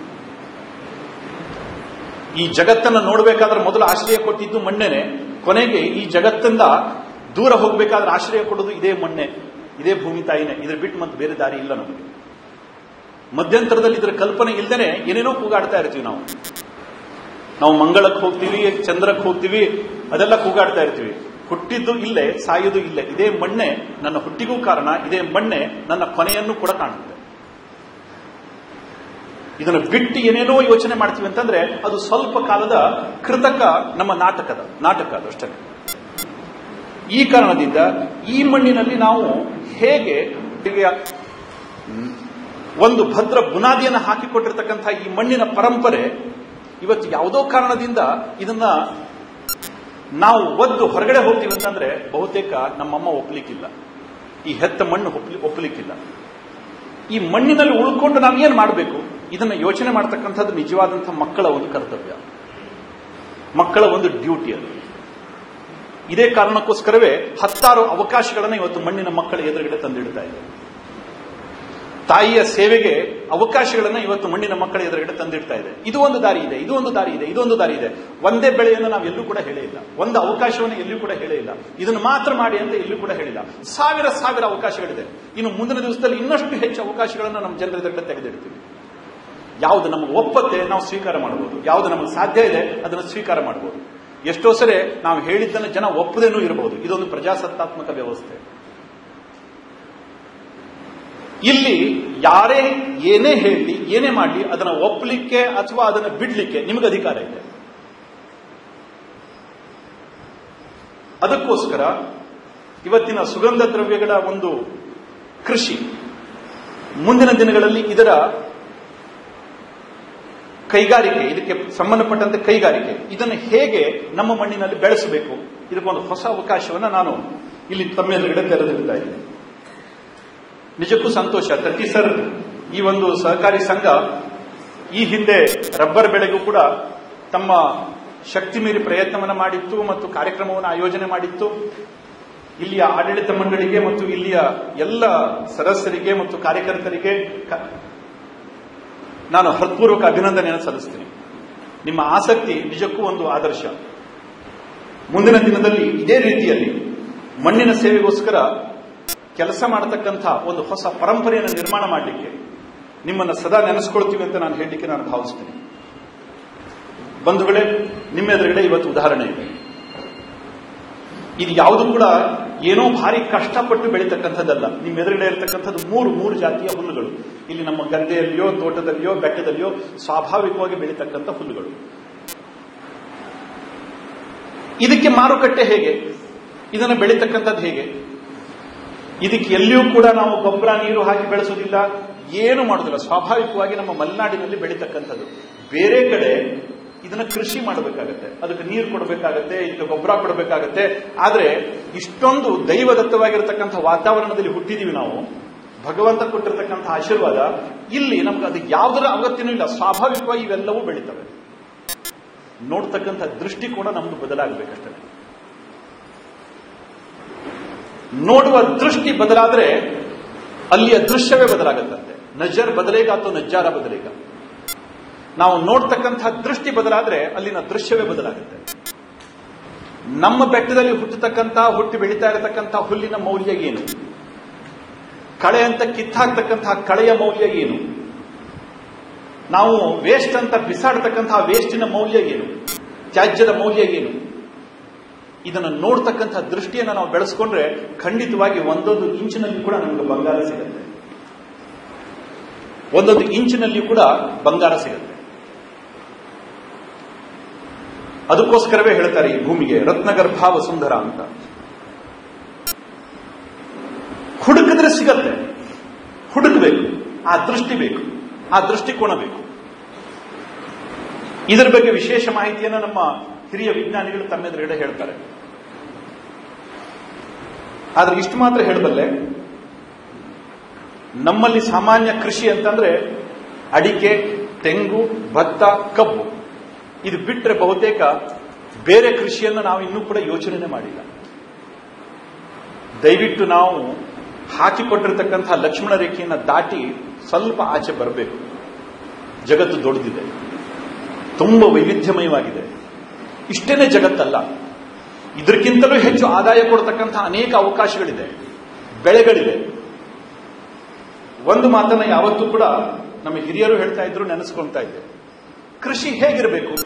ಈ ಜಗತ್ತನ್ನು ನೋಡಬೇಕಾದ್ರೆ ಮೊದಲು ಆಶ್ರಯ ಕೊಟ್ಟಿದ್ದು ಮಣ್ಣೆನೆ ಕೊನೆಗೆ ಈ ಜಗತ್ತಿಂದ ದೂರ ಹೋಗಬೇಕಾದ್ರೆ ಆಶ್ರಯ ಕೊಡೋದು ಇದೇ ಮಣ್ಣೆ ಇದೇ ಭೂಮಿ ತಾಯಿನೇ ಇದ್ರ ಬಿಟ್ಟು ಮತ್ತೆ ಬೇರೆ ದಾರಿ ಇಲ್ಲ ನಮಗೆ ಮಧ್ಯಂತರದಲ್ಲಿ ಇದರ ಕಲ್ಪನೆ ಇಲ್ಲದೇನೆ ಏನೇನೋ ಕೂಗಾಡ್ತಾ ಇರ್ತೀವಿ ನಾವು ನಾವು ಮಂಗಳಕ್ಕೆ ಹೋಗ್ತೀವಿ ಚಂದ್ರಕ್ಕೆ ಹೋಗ್ತೀವಿ ಅದೆಲ್ಲ ಕೂಗಾಡ್ತಾ ಇರ್ತೀವಿ ಹುಟ್ಟಿದ್ದು ಇಲ್ಲೇ ಸಾಯೋದು ಇಲ್ಲೇ ಇದೇ ಮಣ್ಣೆ ನನ್ನ ಹುಟ್ಟಿಗೂ ಕಾರಣ ಇದೇ ಮಣ್ಣೆ ನನ್ನ ಕೊನೆಯನ್ನು ಕೂಡ ಕಾಣುತ್ತೆ ಇದನ್ನು ಬಿಟ್ಟು ಏನೇನೋ ಯೋಚನೆ ಮಾಡ್ತೀವಿ ಅಂತಂದ್ರೆ ಅದು ಸ್ವಲ್ಪ ಕಾಲದ ಕೃತಕ ನಮ್ಮ ನಾಟಕದ ನಾಟಕ ಅದು ಅಷ್ಟೇ ಈ ಕಾರಣದಿಂದ ಈ ಮಣ್ಣಿನಲ್ಲಿ ನಾವು ಹೇಗೆ ಒಂದು ಭದ್ರ ಬುನಾದಿಯನ್ನು ಹಾಕಿಕೊಟ್ಟಿರ್ತಕ್ಕಂಥ ಈ ಮಣ್ಣಿನ ಪರಂಪರೆ ಇವತ್ತು ಯಾವುದೋ ಕಾರಣದಿಂದ ಇದನ್ನ ನಾವು ಒದ್ದು ಹೊರಗಡೆ ಹೋಗ್ತೀವಿ ಅಂತಂದ್ರೆ ಬಹುತೇಕ ನಮ್ಮಮ್ಮ ಒಪ್ಪಲಿಕ್ಕಿಲ್ಲ ಈ ಹೆತ್ತ ಮಣ್ಣು ಒಪ್ಪಲಿ ಒಪ್ಪಲಿಕ್ಕಿಲ್ಲ ಈ ಮಣ್ಣಿನಲ್ಲಿ ಉಳ್ಕೊಂಡು ನಾವು ಏನು ಮಾಡಬೇಕು ಇದನ್ನ ಯೋಚನೆ ಮಾಡ್ತಕ್ಕಂಥದ್ದು ನಿಜವಾದಂತಹ ಮಕ್ಕಳ ಒಂದು ಕರ್ತವ್ಯ ಮಕ್ಕಳ ಒಂದು ಡ್ಯೂಟಿ ಅದು ಇದೇ ಕಾರಣಕ್ಕೋಸ್ಕರವೇ ಹತ್ತಾರು ಅವಕಾಶಗಳನ್ನು ಇವತ್ತು ಮಣ್ಣಿನ ಮಕ್ಕಳ ಎದುರುಗಡೆ ತಂದಿಡ್ತಾ ಇದೆ ತಾಯಿಯ ಸೇವೆಗೆ ಅವಕಾಶಗಳನ್ನು ಇವತ್ತು ಮಣ್ಣಿನ ಮಕ್ಕಳ ಎದುರುಗಡೆ ತಂದಿಡ್ತಾ ಇದೆ ಇದು ಒಂದು ದಾರಿ ಇದೆ ಇದು ಒಂದು ದಾರಿ ಇದೆ ಇದೊಂದು ದಾರಿ ಇದೆ ಒಂದೇ ಬೆಳೆಯನ್ನು ನಾವು ಎಲ್ಲೂ ಕೂಡ ಹೇಳೇ ಇಲ್ಲ ಒಂದು ಅವಕಾಶವನ್ನು ಎಲ್ಲೂ ಕೂಡ ಹೇಳೇ ಇಲ್ಲ ಇದನ್ನು ಮಾತ್ರ ಮಾಡಿ ಅಂತ ಎಲ್ಲೂ ಕೂಡ ಹೇಳಿಲ್ಲ ಸಾವಿರ ಸಾವಿರ ಅವಕಾಶಗಳಿದೆ ಇನ್ನು ಮುಂದಿನ ದಿವಸದಲ್ಲಿ ಇನ್ನಷ್ಟು ಹೆಚ್ಚು ಅವಕಾಶಗಳನ್ನು ನಮ್ಮ ಜನರ ಎದುರುಗಡೆ ತೆಗೆದಿಡ್ತೀವಿ ಯಾವುದು ನಮಗೆ ಒಪ್ಪತ್ತೆ ನಾವು ಸ್ವೀಕಾರ ಮಾಡಬಹುದು ಯಾವುದು ನಮಗೆ ಸಾಧ್ಯ ಇದೆ ಅದನ್ನು ಸ್ವೀಕಾರ ಮಾಡಬಹುದು ಎಷ್ಟೋ ಸರಿ ನಾವು ಹೇಳಿದ್ದನ್ನು ಜನ ಒಪ್ಪದೇನೂ ಇರಬಹುದು ಇದೊಂದು ಪ್ರಜಾಸತ್ತಾತ್ಮಕ ವ್ಯವಸ್ಥೆ ಇಲ್ಲಿ ಯಾರೇ ಏನೇ ಹೇಳಲಿ ಏನೇ ಮಾಡಲಿ ಅದನ್ನು ಒಪ್ಪಲಿಕ್ಕೆ ಅಥವಾ ಅದನ್ನು ಬಿಡ್ಲಿಕ್ಕೆ ನಿಮಗೆ ಅಧಿಕಾರ ಇದೆ ಅದಕ್ಕೋಸ್ಕರ ಇವತ್ತಿನ ಸುಗಂಧ ದ್ರವ್ಯಗಳ ಒಂದು ಕೃಷಿ ಮುಂದಿನ ದಿನಗಳಲ್ಲಿ ಇದರ ಕೈಗಾರಿಕೆ ಇದಕ್ಕೆ ಸಂಬಂಧಪಟ್ಟಂತೆ ಕೈಗಾರಿಕೆ ಇದನ್ನು ಹೇಗೆ ನಮ್ಮ ಮಣ್ಣಿನಲ್ಲಿ ಬೆಳೆಸಬೇಕು ಇದಕ್ಕೊಂದು ಹೊಸ ಅವಕಾಶವನ್ನು ನಾನು ಇಲ್ಲಿ ತಮ್ಮ ಎದುರುಗಡೆ ತೆರೆದಿಡ್ತಾ ಇದ್ದೀನಿ ನಿಜಕ್ಕೂ ಸಂತೋಷ ತರ್ಟಿ ಸರ್ ಈ ಒಂದು ಸಹಕಾರಿ ಸಂಘ ಈ ಹಿಂದೆ ರಬ್ಬರ್ ಬೆಳೆಗೂ ಕೂಡ ತಮ್ಮ ಶಕ್ತಿ ಮೀರಿ ಪ್ರಯತ್ನವನ್ನು ಮಾಡಿತ್ತು ಮತ್ತು ಕಾರ್ಯಕ್ರಮವನ್ನು ಆಯೋಜನೆ ಮಾಡಿತ್ತು ಇಲ್ಲಿಯ ಆಡಳಿತ ಮಂಡಳಿಗೆ ಮತ್ತು ಇಲ್ಲಿಯ ಎಲ್ಲ ಸದಸ್ಯರಿಗೆ ಮತ್ತು ಕಾರ್ಯಕರ್ತರಿಗೆ ಕ- ನಾನು ಹೃತ್ಪೂರ್ವಕ ಅಭಿನಂದನೆಯನ್ನು ಸಲ್ಲಿಸ್ತೀನಿ ನಿಮ್ಮ ಆಸಕ್ತಿ ನಿಜಕ್ಕೂ ಒಂದು ಆದರ್ಶ ಮುಂದಿನ ದಿನದಲ್ಲಿ ಇದೇ ರೀತಿಯಲ್ಲಿ ಮಣ್ಣಿನ ಸೇವೆಗೋಸ್ಕರ ಕೆಲಸ ಮಾಡತಕ್ಕಂಥ ಒಂದು ಹೊಸ ಪರಂಪರೆಯನ್ನು ನಿರ್ಮಾಣ ಮಾಡಲಿಕ್ಕೆ ನಿಮ್ಮನ್ನು ಸದಾ ನೆನೆಸ್ಕೊಳ್ತೀವಿ ಅಂತ ನಾನು ಹೇಳಲಿಕ್ಕೆ ನಾನು ಭಾವಿಸ್ತೀನಿ ಬಂಧುಗಳೇ ನಿಮ್ಮ ಎದುರುಗಡೆ ಇವತ್ತು ಉದಾಹರಣೆ ಇದೆ ಇದು ಯಾವುದು ಕೂಡ ಏನೋ ಭಾರಿ ಕಷ್ಟಪಟ್ಟು ಬೆಳೀತಕ್ಕಂಥದ್ದಲ್ಲ ನಿಮ್ಮ ಎದುರುಗಡೆ ಇರತಕ್ಕಂಥದ್ದು ಮೂರು ಮೂರು ಜಾತಿಯ ಹುಲ್ಲುಗಳು ಇಲ್ಲಿ ನಮ್ಮ ಗದ್ದೆಯಲ್ಲಿಯೋ ತೋಟದಲ್ಲಿಯೋ ಬೆಟ್ಟದಲ್ಲಿಯೋ ಸ್ವಾಭಾವಿಕವಾಗಿ ಬೆಳೀತಕ್ಕಂಥ ಹುಲ್ಲುಗಳು ಇದಕ್ಕೆ ಮಾರುಕಟ್ಟೆ ಹೇಗೆ ಇದನ್ನು ಬೆಳೀತಕ್ಕಂಥದ್ದು ಹೇಗೆ ಇದಕ್ಕೆ ಎಲ್ಲಿಯೂ ಕೂಡ ನಾವು ಗೊಬ್ಬರ ನೀರು ಹಾಕಿ ಬೆಳೆಸೋದಿಲ್ಲ ಏನು ಮಾಡೋದಿಲ್ಲ ಸ್ವಾಭಾವಿಕವಾಗಿ ನಮ್ಮ ಮಲೆನಾಡಿನಲ್ಲಿ ಬೆಳೀತಕ್ಕಂಥದ್ದು ಬೇರೆ ಕಡೆ ಇದನ್ನ ಕೃಷಿ ಮಾಡಬೇಕಾಗತ್ತೆ ಅದಕ್ಕೆ ನೀರು ಕೊಡಬೇಕಾಗತ್ತೆ ಇದಕ್ಕೆ ಗೊಬ್ಬರ ಕೊಡಬೇಕಾಗತ್ತೆ ಆದ್ರೆ ಇಷ್ಟೊಂದು ದೈವದತ್ತವಾಗಿರತಕ್ಕಂಥ ವಾತಾವರಣದಲ್ಲಿ ಹುಟ್ಟಿದೀವಿ ನಾವು ಭಗವಂತ ಕೊಟ್ಟಿರತಕ್ಕಂಥ ಆಶೀರ್ವಾದ ಇಲ್ಲಿ ನಮ್ಗೆ ಅದು ಯಾವುದರ ಅಗತ್ಯನೂ ಇಲ್ಲ ಸ್ವಾಭಾವಿಕವಾಗಿ ಇವೆಲ್ಲವೂ ಬೆಳೀತವೆ ನೋಡ್ತಕ್ಕಂಥ ದೃಷ್ಟಿಕೋನ ನಮ್ದು ಬದಲಾಗಬೇಕಷ್ಟೇ ನೋಡುವ ದೃಷ್ಟಿ ಬದಲಾದ್ರೆ ಅಲ್ಲಿಯ ದೃಶ್ಯವೇ ಬದಲಾಗತ್ತಂತೆ ನಜರ್ ಬದಲೇಗ ಅಥವಾ ನಜ್ಜಾರ ಬದಲೇಗ ನಾವು ನೋಡ್ತಕ್ಕಂಥ ದೃಷ್ಟಿ ಬದಲಾದ್ರೆ ಅಲ್ಲಿನ ದೃಶ್ಯವೇ ಬದಲಾಗುತ್ತೆ ನಮ್ಮ ಬೆಟ್ಟದಲ್ಲಿ ಹುಟ್ಟತಕ್ಕಂಥ ಹುಟ್ಟಿ ಬೆಳೀತಾ ಇರತಕ್ಕಂಥ ಹುಲ್ಲಿನ ಮೌಲ್ಯ ಏನು ಕಳೆ ಅಂತ ಕಿತ್ತಾಕ್ತಕ್ಕಂತಹ ಕಳೆಯ ಮೌಲ್ಯ ಏನು ನಾವು ವೇಸ್ಟ್ ಅಂತ ಬಿಸಾಡ್ತಕ್ಕಂತಹ ವೇಸ್ಟಿನ ಮೌಲ್ಯ ಏನು ತ್ಯಾಜ್ಯದ ಮೌಲ್ಯ ಏನು ಇದನ್ನು ನೋಡ್ತಕ್ಕಂಥ ದೃಷ್ಟಿಯನ್ನು ನಾವು ಬೆಳೆಸ್ಕೊಂಡ್ರೆ ಖಂಡಿತವಾಗಿ ಒಂದೊಂದು ಇಂಚಿನಲ್ಲಿ ಕೂಡ ನಮಗೆ ಬಂಗಾರ ಸಿಗುತ್ತೆ ಒಂದೊಂದು ಇಂಚಿನಲ್ಲಿಯೂ ಕೂಡ ಬಂಗಾರ ಸಿಗುತ್ತೆ ಅದಕ್ಕೋಸ್ಕರವೇ ಹೇಳ್ತಾರೆ ಈ ಭೂಮಿಗೆ ರತ್ನಗರ್ಭ ವಸುಂಧರ ಅಂತ ಹುಡುಕಿದ್ರೆ ಸಿಗತ್ತೆ ಹುಡುಕಬೇಕು ಆ ದೃಷ್ಟಿ ಬೇಕು ಆ ದೃಷ್ಟಿಕೋನ ಬೇಕು ಇದರ ಬಗ್ಗೆ ವಿಶೇಷ ಮಾಹಿತಿಯನ್ನು ನಮ್ಮ ಹಿರಿಯ ವಿಜ್ಞಾನಿಗಳು ತಮ್ಮೆದುರುಗಡೆ ಹೇಳ್ತಾರೆ ಆದ್ರೆ ಇಷ್ಟು ಮಾತ್ರ ಹೇಳಬಲ್ಲೆ ನಮ್ಮಲ್ಲಿ ಸಾಮಾನ್ಯ ಕೃಷಿ ಅಂತಂದ್ರೆ ಅಡಿಕೆ ತೆಂಗು ಭತ್ತ ಕಬ್ಬು ಇದು ಬಿಟ್ಟರೆ ಬಹುತೇಕ ಬೇರೆ ಕೃಷಿಯನ್ನು ನಾವು ಇನ್ನೂ ಕೂಡ ಯೋಚನೆ ಮಾಡಿಲ್ಲ ದಯವಿಟ್ಟು ನಾವು ಹಾಕಿಕೊಟ್ಟಿರ್ತಕ್ಕಂಥ ಲಕ್ಷ್ಮಣ ರೇಖೆಯನ್ನು ದಾಟಿ ಸ್ವಲ್ಪ ಆಚೆ ಬರಬೇಕು ಜಗತ್ತು ದೊಡ್ಡದಿದೆ ತುಂಬ ವೈವಿಧ್ಯಮಯವಾಗಿದೆ ಇಷ್ಟೇನೆ ಜಗತ್ತಲ್ಲ ಇದಕ್ಕಿಂತಲೂ ಹೆಚ್ಚು ಆದಾಯ ಕೊಡ್ತಕ್ಕಂಥ ಅನೇಕ ಅವಕಾಶಗಳಿದೆ ಬೆಳೆಗಳಿದೆ ಒಂದು ಮಾತನ್ನ ಯಾವತ್ತೂ ಕೂಡ ನಮ್ಮ ಹಿರಿಯರು ಹೇಳ್ತಾ ಇದ್ರು ನೆನೆಸ್ಕೊಳ್ತಾ ಇದ್ದೆ ಕೃಷಿ ಹೇಗಿರಬೇಕು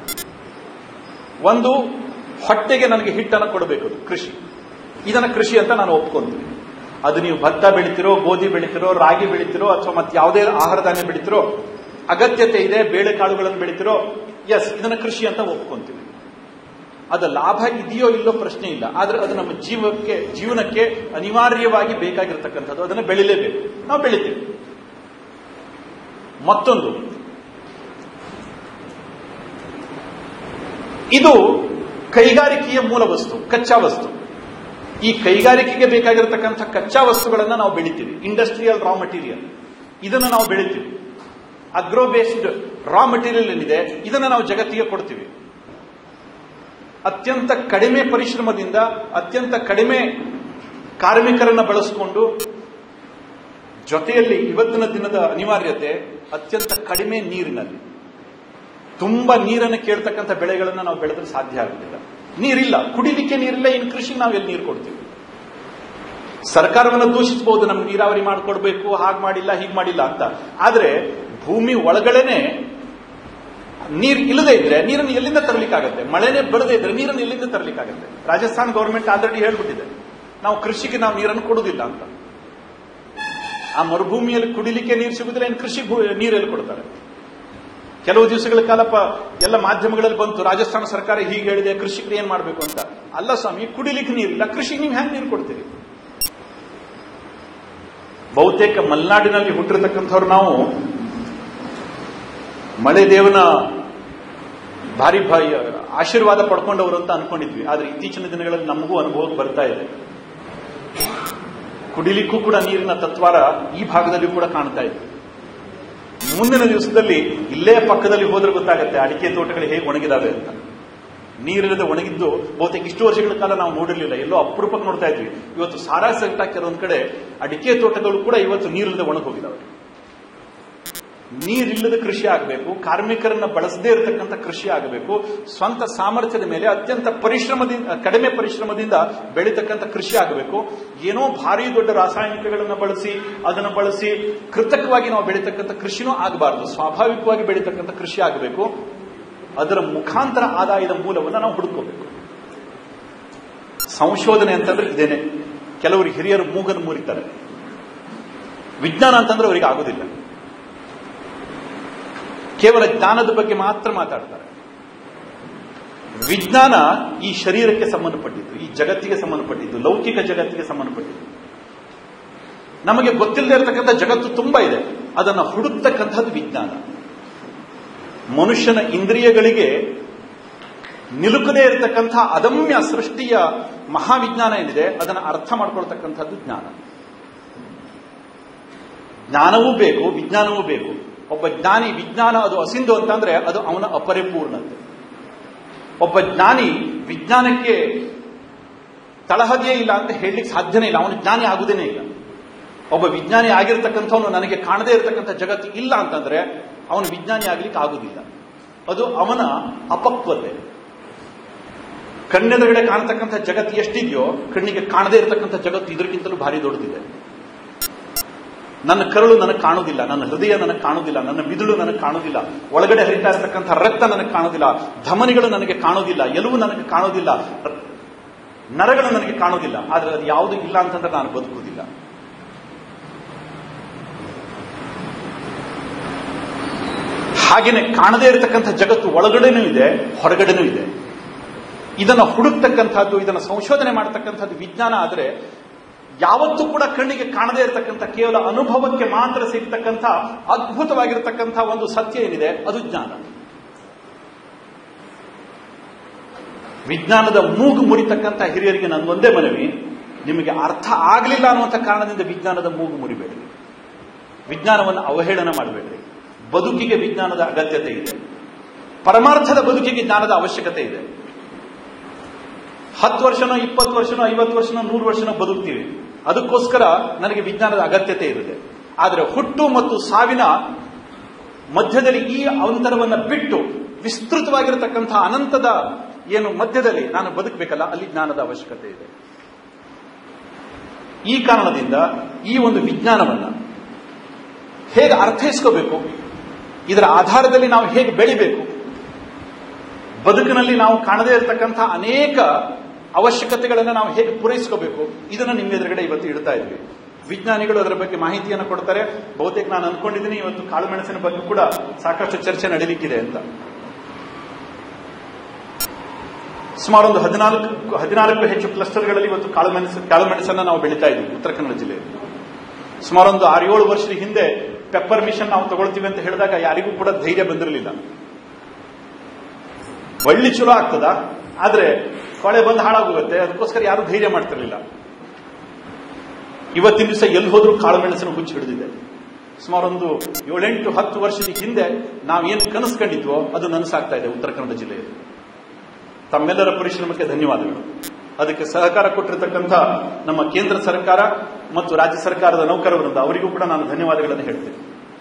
ಒಂದು ಹೊಟ್ಟೆಗೆ ನನಗೆ ಹಿಟ್ಟನ್ನು ಕೊಡಬೇಕು ಅದು ಕೃಷಿ ಇದನ್ನ ಕೃಷಿ ಅಂತ ನಾನು ಒಪ್ಕೊಂತೀನಿ ಅದು ನೀವು ಭತ್ತ ಬೆಳಿತಿರೋ ಗೋಧಿ ಬೆಳಿತಿರೋ ರಾಗಿ ಬೆಳಿತಿರೋ ಅಥವಾ ಮತ್ತೆ ಯಾವುದೇ ಆಹಾರ ಧಾನ್ಯ ಬೆಳಿತಿರೋ ಅಗತ್ಯತೆ ಇದೆ ಬೇಳೆಕಾಳುಗಳನ್ನು ಬೆಳಿತಿರೋ ಎಸ್ ಇದನ್ನ ಕೃಷಿ ಅಂತ ಒಪ್ಕೊಂತೀವಿ ಅದು ಲಾಭ ಇದೆಯೋ ಇಲ್ಲೋ ಪ್ರಶ್ನೆ ಇಲ್ಲ ಆದ್ರೆ ಅದು ನಮ್ಮ ಜೀವಕ್ಕೆ ಜೀವನಕ್ಕೆ ಅನಿವಾರ್ಯವಾಗಿ ಬೇಕಾಗಿರ್ತಕ್ಕಂಥದ್ದು ಅದನ್ನು ಬೆಳಿಲೇಬೇಕು ನಾವು ಬೆಳಿತೀವಿ ಮತ್ತೊಂದು ಇದು ಕೈಗಾರಿಕೆಯ ಮೂಲ ವಸ್ತು ಕಚ್ಚಾ ವಸ್ತು ಈ ಕೈಗಾರಿಕೆಗೆ ಬೇಕಾಗಿರತಕ್ಕಂಥ ಕಚ್ಚಾ ವಸ್ತುಗಳನ್ನು ನಾವು ಬೆಳಿತೀವಿ ಇಂಡಸ್ಟ್ರಿಯಲ್ ರಾ ಮಟೀರಿಯಲ್ ಇದನ್ನು ನಾವು ಬೆಳಿತೀವಿ ಅಗ್ರೋ ಬೇಸ್ಡ್ ರಾ ಮಟೀರಿಯಲ್ ಏನಿದೆ ಇದನ್ನು ನಾವು ಜಗತ್ತಿಗೆ ಕೊಡ್ತೀವಿ ಅತ್ಯಂತ ಕಡಿಮೆ ಪರಿಶ್ರಮದಿಂದ ಅತ್ಯಂತ ಕಡಿಮೆ ಕಾರ್ಮಿಕರನ್ನ ಬಳಸಿಕೊಂಡು ಜೊತೆಯಲ್ಲಿ ಇವತ್ತಿನ ದಿನದ ಅನಿವಾರ್ಯತೆ ಅತ್ಯಂತ ಕಡಿಮೆ ನೀರಿನಲ್ಲಿ ತುಂಬಾ ನೀರನ್ನು ಕೇಳ್ತಕ್ಕಂಥ ಬೆಳೆಗಳನ್ನು ನಾವು ಬೆಳೆದ್ರೆ ಸಾಧ್ಯ ಆಗುತ್ತಿಲ್ಲ ನೀರಿಲ್ಲ ಕುಡಿಲಿಕ್ಕೆ ನೀರಿಲ್ಲ ಇನ್ನು ಕೃಷಿ ನಾವು ಎಲ್ಲಿ ನೀರು ಕೊಡ್ತೀವಿ ಸರ್ಕಾರವನ್ನು ದೂಷಿಸಬಹುದು ನಮ್ಗೆ ನೀರಾವರಿ ಮಾಡಿಕೊಡ್ಬೇಕು ಹಾಗೆ ಮಾಡಿಲ್ಲ ಹೀಗೆ ಮಾಡಿಲ್ಲ ಅಂತ ಆದ್ರೆ ಭೂಮಿ ಒಳಗಡೆನೆ ನೀರು ಇಲ್ಲದೆ ಇದ್ರೆ ನೀರನ್ನು ಎಲ್ಲಿಂದ ತರಲಿಕ್ಕಾಗತ್ತೆ ಮಳೆನೇ ಬರದೇ ಇದ್ರೆ ನೀರನ್ನು ಎಲ್ಲಿಂದ ತರಲಿಕ್ಕಾಗತ್ತೆ ರಾಜಸ್ಥಾನ್ ಗವರ್ಮೆಂಟ್ ಆಲ್ರೆಡಿ ಹೇಳ್ಬಿಟ್ಟಿದೆ ನಾವು ಕೃಷಿಗೆ ನಾವು ನೀರನ್ನು ಕೊಡುವುದಿಲ್ಲ ಅಂತ ಆ ಮರುಭೂಮಿಯಲ್ಲಿ ಕುಡಿಲಿಕ್ಕೆ ನೀರು ಸಿಗುದಿಲ್ಲ ಇನ್ನು ಕೃಷಿ ನೀರೆಲ್ಲಿ ಕೊಡ್ತಾರೆ ಕೆಲವು ದಿವಸಗಳ ಕಾಲ ಎಲ್ಲ ಮಾಧ್ಯಮಗಳಲ್ಲಿ ಬಂತು ರಾಜಸ್ಥಾನ ಸರ್ಕಾರ ಹೀಗೆ ಹೇಳಿದೆ ಕೃಷಿಕರು ಏನ್ ಮಾಡಬೇಕು ಅಂತ ಅಲ್ಲ ಸ್ವಾಮಿ ಕುಡಿಲಿಕ್ಕೆ ನೀರಿಲ್ಲ ಕೃಷಿಗೆ ನೀವು ಹೆಂಗೆ ನೀರು ಕೊಡ್ತೀರಿ ಬಹುತೇಕ ಮಲೆನಾಡಿನಲ್ಲಿ ಹುಟ್ಟಿರತಕ್ಕಂಥವ್ರು ನಾವು ಮಳೆ ದೇವನ ಭಾರಿ ಭಾರಿ ಆಶೀರ್ವಾದ ಪಡ್ಕೊಂಡವರು ಅಂತ ಅನ್ಕೊಂಡಿದ್ವಿ ಆದ್ರೆ ಇತ್ತೀಚಿನ ದಿನಗಳಲ್ಲಿ ನಮಗೂ ಅನುಭವಕ್ಕೆ ಬರ್ತಾ ಇದೆ ಕುಡಿಲಿಕ್ಕೂ ಕೂಡ ನೀರಿನ ತತ್ವಾರ ಈ ಭಾಗದಲ್ಲಿ ಕೂಡ ಕಾಣ್ತಾ ಇದೆ ಮುಂದಿನ ದಿವಸದಲ್ಲಿ ಇಲ್ಲೇ ಪಕ್ಕದಲ್ಲಿ ಹೋದ್ರೆ ಗೊತ್ತಾಗುತ್ತೆ ಅಡಿಕೆ ತೋಟಗಳು ಹೇಗೆ ಒಣಗಿದಾವೆ ಅಂತ ನೀರಿಲ್ಲದೆ ಒಣಗಿದ್ದು ಬಹುತೇಕ ಇಷ್ಟು ವರ್ಷಗಳ ಕಾಲ ನಾವು ನೋಡಿರಲಿಲ್ಲ ಎಲ್ಲೋ ಅಪರೂಪಕ್ಕೆ ನೋಡ್ತಾ ಇದ್ವಿ ಇವತ್ತು ಸಾರಾ ಸೆಕ್ಟ ಕೆಲವೊಂದ್ ಕಡೆ ಅಡಿಕೆ ತೋಟಗಳು ಕೂಡ ಇವತ್ತು ನೀರಿಲ್ಲದೆ ಒಣಗೋಗಿದಾವೆ ನೀರಿಲ್ಲದ ಕೃಷಿ ಆಗಬೇಕು ಕಾರ್ಮಿಕರನ್ನ ಬಳಸದೇ ಇರತಕ್ಕಂಥ ಕೃಷಿ ಆಗಬೇಕು ಸ್ವಂತ ಸಾಮರ್ಥ್ಯದ ಮೇಲೆ ಅತ್ಯಂತ ಪರಿಶ್ರಮದಿಂದ ಕಡಿಮೆ ಪರಿಶ್ರಮದಿಂದ ಬೆಳೀತಕ್ಕಂಥ ಕೃಷಿ ಆಗಬೇಕು ಏನೋ ಭಾರಿ ದೊಡ್ಡ ರಾಸಾಯನಿಕಗಳನ್ನ ಬಳಸಿ ಅದನ್ನು ಬಳಸಿ ಕೃತಕವಾಗಿ ನಾವು ಬೆಳೀತಕ್ಕಂಥ ಕೃಷಿನೂ ಆಗಬಾರದು ಸ್ವಾಭಾವಿಕವಾಗಿ ಬೆಳೀತಕ್ಕಂಥ ಕೃಷಿ ಆಗಬೇಕು ಅದರ ಮುಖಾಂತರ ಆದಾಯದ ಮೂಲವನ್ನು ನಾವು ಹುಡುಕೋಬೇಕು ಸಂಶೋಧನೆ ಅಂತಂದ್ರೆ ಇದೇನೆ ಕೆಲವರು ಹಿರಿಯರು ಮೂಗನ್ನು ಮುರಿತಾರೆ ವಿಜ್ಞಾನ ಅಂತಂದ್ರೆ ಅವರಿಗೆ ಆಗುದಿಲ್ಲ ಕೇವಲ ಜ್ಞಾನದ ಬಗ್ಗೆ ಮಾತ್ರ ಮಾತಾಡ್ತಾರೆ ವಿಜ್ಞಾನ ಈ ಶರೀರಕ್ಕೆ ಸಂಬಂಧಪಟ್ಟಿದ್ದು ಈ ಜಗತ್ತಿಗೆ ಸಂಬಂಧಪಟ್ಟಿದ್ದು ಲೌಕಿಕ ಜಗತ್ತಿಗೆ ಸಂಬಂಧಪಟ್ಟಿದ್ದು ನಮಗೆ ಗೊತ್ತಿಲ್ಲದೆ ಇರತಕ್ಕಂಥ ಜಗತ್ತು ತುಂಬಾ ಇದೆ ಅದನ್ನು ಹುಡುಕ್ತಕ್ಕಂಥದ್ದು ವಿಜ್ಞಾನ ಮನುಷ್ಯನ ಇಂದ್ರಿಯಗಳಿಗೆ ನಿಲುಕದೇ ಇರತಕ್ಕಂಥ ಅದಮ್ಯ ಸೃಷ್ಟಿಯ ಮಹಾವಿಜ್ಞಾನ ಏನಿದೆ ಅದನ್ನು ಅರ್ಥ ಮಾಡ್ಕೊಳ್ತಕ್ಕಂಥದ್ದು ಜ್ಞಾನ ಜ್ಞಾನವೂ ಬೇಕು ವಿಜ್ಞಾನವೂ ಬೇಕು ಒಬ್ಬ ಜ್ಞಾನಿ ವಿಜ್ಞಾನ ಅದು ಅಸಿಂಧು ಅಂತಂದ್ರೆ ಅದು ಅವನ ಅಪರಿಪೂರ್ಣತೆ ಒಬ್ಬ ಜ್ಞಾನಿ ವಿಜ್ಞಾನಕ್ಕೆ ತಳಹದಿಯೇ ಇಲ್ಲ ಅಂತ ಹೇಳಲಿಕ್ಕೆ ಸಾಧ್ಯನೇ ಇಲ್ಲ ಅವನು ಜ್ಞಾನಿ ಆಗುದೇನೇ ಇಲ್ಲ ಒಬ್ಬ ವಿಜ್ಞಾನಿ ಆಗಿರ್ತಕ್ಕಂಥವನು ನನಗೆ ಕಾಣದೇ ಇರತಕ್ಕಂಥ ಜಗತ್ತು ಇಲ್ಲ ಅಂತಂದ್ರೆ ಅವನು ವಿಜ್ಞಾನಿ ಆಗ್ಲಿಕ್ಕೆ ಆಗುದಿಲ್ಲ ಅದು ಅವನ ಅಪಕ್ವತೆ ಕಣ್ಣೆದುರುಗಡೆ ಕಾಣತಕ್ಕಂಥ ಜಗತ್ತು ಎಷ್ಟಿದೆಯೋ ಕಣ್ಣಿಗೆ ಕಾಣದೇ ಇರತಕ್ಕಂಥ ಜಗತ್ತು ಇದಕ್ಕಿಂತಲೂ ಭಾರಿ ದೊಡ್ಡದಿದೆ ನನ್ನ ಕರಳು ನನಗೆ ಕಾಣುವುದಿಲ್ಲ ನನ್ನ ಹೃದಯ ನನಗೆ ಕಾಣುವುದಿಲ್ಲ ನನ್ನ ಮಿದುಳು ನನಗೆ ಕಾಣುವುದಿಲ್ಲ ಒಳಗಡೆ ಹರಿತಾ ಇರತಕ್ಕಂಥ ರಕ್ತ ನನಗೆ ಕಾಣುವುದಿಲ್ಲ ಧಮನಿಗಳು ನನಗೆ ಕಾಣುವುದಿಲ್ಲ ಎಲುವು ನನಗೆ ಕಾಣುವುದಿಲ್ಲ ನರಗಳು ನನಗೆ ಕಾಣುವುದಿಲ್ಲ ಆದ್ರೆ ಅದು ಯಾವುದು ಇಲ್ಲ ಅಂತಂದ್ರೆ ನಾನು ಬದುಕುವುದಿಲ್ಲ ಹಾಗೇನೆ ಕಾಣದೇ ಇರತಕ್ಕಂಥ ಜಗತ್ತು ಒಳಗಡೆನೂ ಇದೆ ಹೊರಗಡೆನೂ ಇದೆ ಇದನ್ನು ಹುಡುಕ್ತಕ್ಕಂಥದ್ದು ಇದನ್ನು ಸಂಶೋಧನೆ ಮಾಡತಕ್ಕಂಥದ್ದು ವಿಜ್ಞಾನ ಆದರೆ ಯಾವತ್ತೂ ಕೂಡ ಕಣ್ಣಿಗೆ ಕಾಣದೇ ಇರತಕ್ಕಂಥ ಕೇವಲ ಅನುಭವಕ್ಕೆ ಮಾತ್ರ ಸಿಗ್ತಕ್ಕಂಥ ಅದ್ಭುತವಾಗಿರತಕ್ಕಂಥ ಒಂದು ಸತ್ಯ ಏನಿದೆ ಅದು ಜ್ಞಾನ ವಿಜ್ಞಾನದ ಮೂಗು ಮುರಿತಕ್ಕಂಥ ಹಿರಿಯರಿಗೆ ಒಂದೇ ಮನವಿ ನಿಮಗೆ ಅರ್ಥ ಆಗಲಿಲ್ಲ ಅನ್ನುವಂಥ ಕಾರಣದಿಂದ ವಿಜ್ಞಾನದ ಮೂಗು ಮುರಿಬೇಡ್ರಿ ವಿಜ್ಞಾನವನ್ನು ಅವಹೇಳನ ಮಾಡಬೇಡ್ರಿ ಬದುಕಿಗೆ ವಿಜ್ಞಾನದ ಅಗತ್ಯತೆ ಇದೆ ಪರಮಾರ್ಥದ ಬದುಕಿಗೆ ಜ್ಞಾನದ ಅವಶ್ಯಕತೆ ಇದೆ ಹತ್ತು ವರ್ಷನೋ ಇಪ್ಪತ್ತು ವರ್ಷನೋ ಐವತ್ತು ವರ್ಷನೋ ನೂರು ವರ್ಷನೋ ಬದುಕ್ತೀವಿ ಅದಕ್ಕೋಸ್ಕರ ನನಗೆ ವಿಜ್ಞಾನದ ಅಗತ್ಯತೆ ಇರುತ್ತೆ ಆದರೆ ಹುಟ್ಟು ಮತ್ತು ಸಾವಿನ ಮಧ್ಯದಲ್ಲಿ ಈ ಅಂತರವನ್ನು ಬಿಟ್ಟು ವಿಸ್ತೃತವಾಗಿರತಕ್ಕಂಥ ಅನಂತದ ಏನು ಮಧ್ಯದಲ್ಲಿ ನಾನು ಬದುಕಬೇಕಲ್ಲ ಅಲ್ಲಿ ಜ್ಞಾನದ ಅವಶ್ಯಕತೆ ಇದೆ ಈ ಕಾರಣದಿಂದ ಈ ಒಂದು ವಿಜ್ಞಾನವನ್ನ ಹೇಗೆ ಅರ್ಥೈಸ್ಕೋಬೇಕು ಇದರ ಆಧಾರದಲ್ಲಿ ನಾವು ಹೇಗೆ ಬೆಳಿಬೇಕು ಬದುಕಿನಲ್ಲಿ ನಾವು ಕಾಣದೇ ಇರತಕ್ಕಂಥ ಅನೇಕ ಅವಶ್ಯಕತೆಗಳನ್ನು ನಾವು ಹೇಗೆ ಪೂರೈಸ್ಕೋಬೇಕು ಇದನ್ನು ನಿಮ್ಮ ಎದುರುಗಡೆ ಇವತ್ತು ಇಡ್ತಾ ಇದ್ವಿ ವಿಜ್ಞಾನಿಗಳು ಅದರ ಬಗ್ಗೆ ಮಾಹಿತಿಯನ್ನು ಕೊಡ್ತಾರೆ ಬಹುತೇಕ ನಾನು ಅನ್ಕೊಂಡಿದ್ದೀನಿ ಇವತ್ತು ಕಾಳುಮೆಣಸಿನ ಬಗ್ಗೆ ಕೂಡ ಸಾಕಷ್ಟು ಚರ್ಚೆ ನಡೀಲಿಕ್ಕಿದೆ ಅಂತ ಸುಮಾರು ಒಂದು ಹದಿನಾಲ್ಕು ಹದಿನಾಲ್ಕು ಹೆಚ್ಚು ಕ್ಲಸ್ಟರ್ಗಳಲ್ಲಿ ಇವತ್ತು ಕಾಳುಮೆಣಸು ಕಾಳುಮೆಣಸನ್ನು ನಾವು ಬೆಳೀತಾ ಇದ್ವಿ ಉತ್ತರ ಕನ್ನಡ ಜಿಲ್ಲೆಯಲ್ಲಿ ಸುಮಾರು ಒಂದು ಆರು ಏಳು ವರ್ಷದ ಹಿಂದೆ ಪೆಪ್ಪರ್ ಮಿಷನ್ ನಾವು ತಗೊಳ್ತೀವಿ ಅಂತ ಹೇಳಿದಾಗ ಯಾರಿಗೂ ಕೂಡ ಧೈರ್ಯ ಬಂದಿರಲಿಲ್ಲ ಬಳ್ಳಿ ಚಲೋ ಆಗ್ತದ ಆದ್ರೆ ಕೊಳೆ ಬಂದು ಹಾಳಾಗೋಗುತ್ತೆ ಅದಕ್ಕೋಸ್ಕರ ಯಾರು ಧೈರ್ಯ ಮಾಡ್ತಿರ್ಲಿಲ್ಲ ಇವತ್ತಿನ ದಿವಸ ಎಲ್ಲಿ ಹೋದ್ರೂ ಕಾಳು ಮೆಣಸಿನ ಹುಚ್ಚು ಹಿಡಿದಿದೆ ಸುಮಾರು ಒಂದು ಏಳೆಂಟು ಹತ್ತು ವರ್ಷದ ಹಿಂದೆ ನಾವೇನು ಕನಸು ಕಂಡಿದ್ವೋ ಅದು ನನಸಾಗ್ತಾ ಇದೆ ಉತ್ತರ ಕನ್ನಡ ಜಿಲ್ಲೆಯಲ್ಲಿ ತಮ್ಮೆಲ್ಲರ ಪರಿಶ್ರಮಕ್ಕೆ ಧನ್ಯವಾದಗಳು ಅದಕ್ಕೆ ಸಹಕಾರ ಕೊಟ್ಟಿರತಕ್ಕಂಥ ನಮ್ಮ ಕೇಂದ್ರ ಸರ್ಕಾರ ಮತ್ತು ರಾಜ್ಯ ಸರ್ಕಾರದ ನೌಕರವರಿಂದ ಅವರಿಗೂ ಕೂಡ ನಾನು ಧನ್ಯವಾದಗಳನ್ನು ಹೇಳ್ತೇನೆ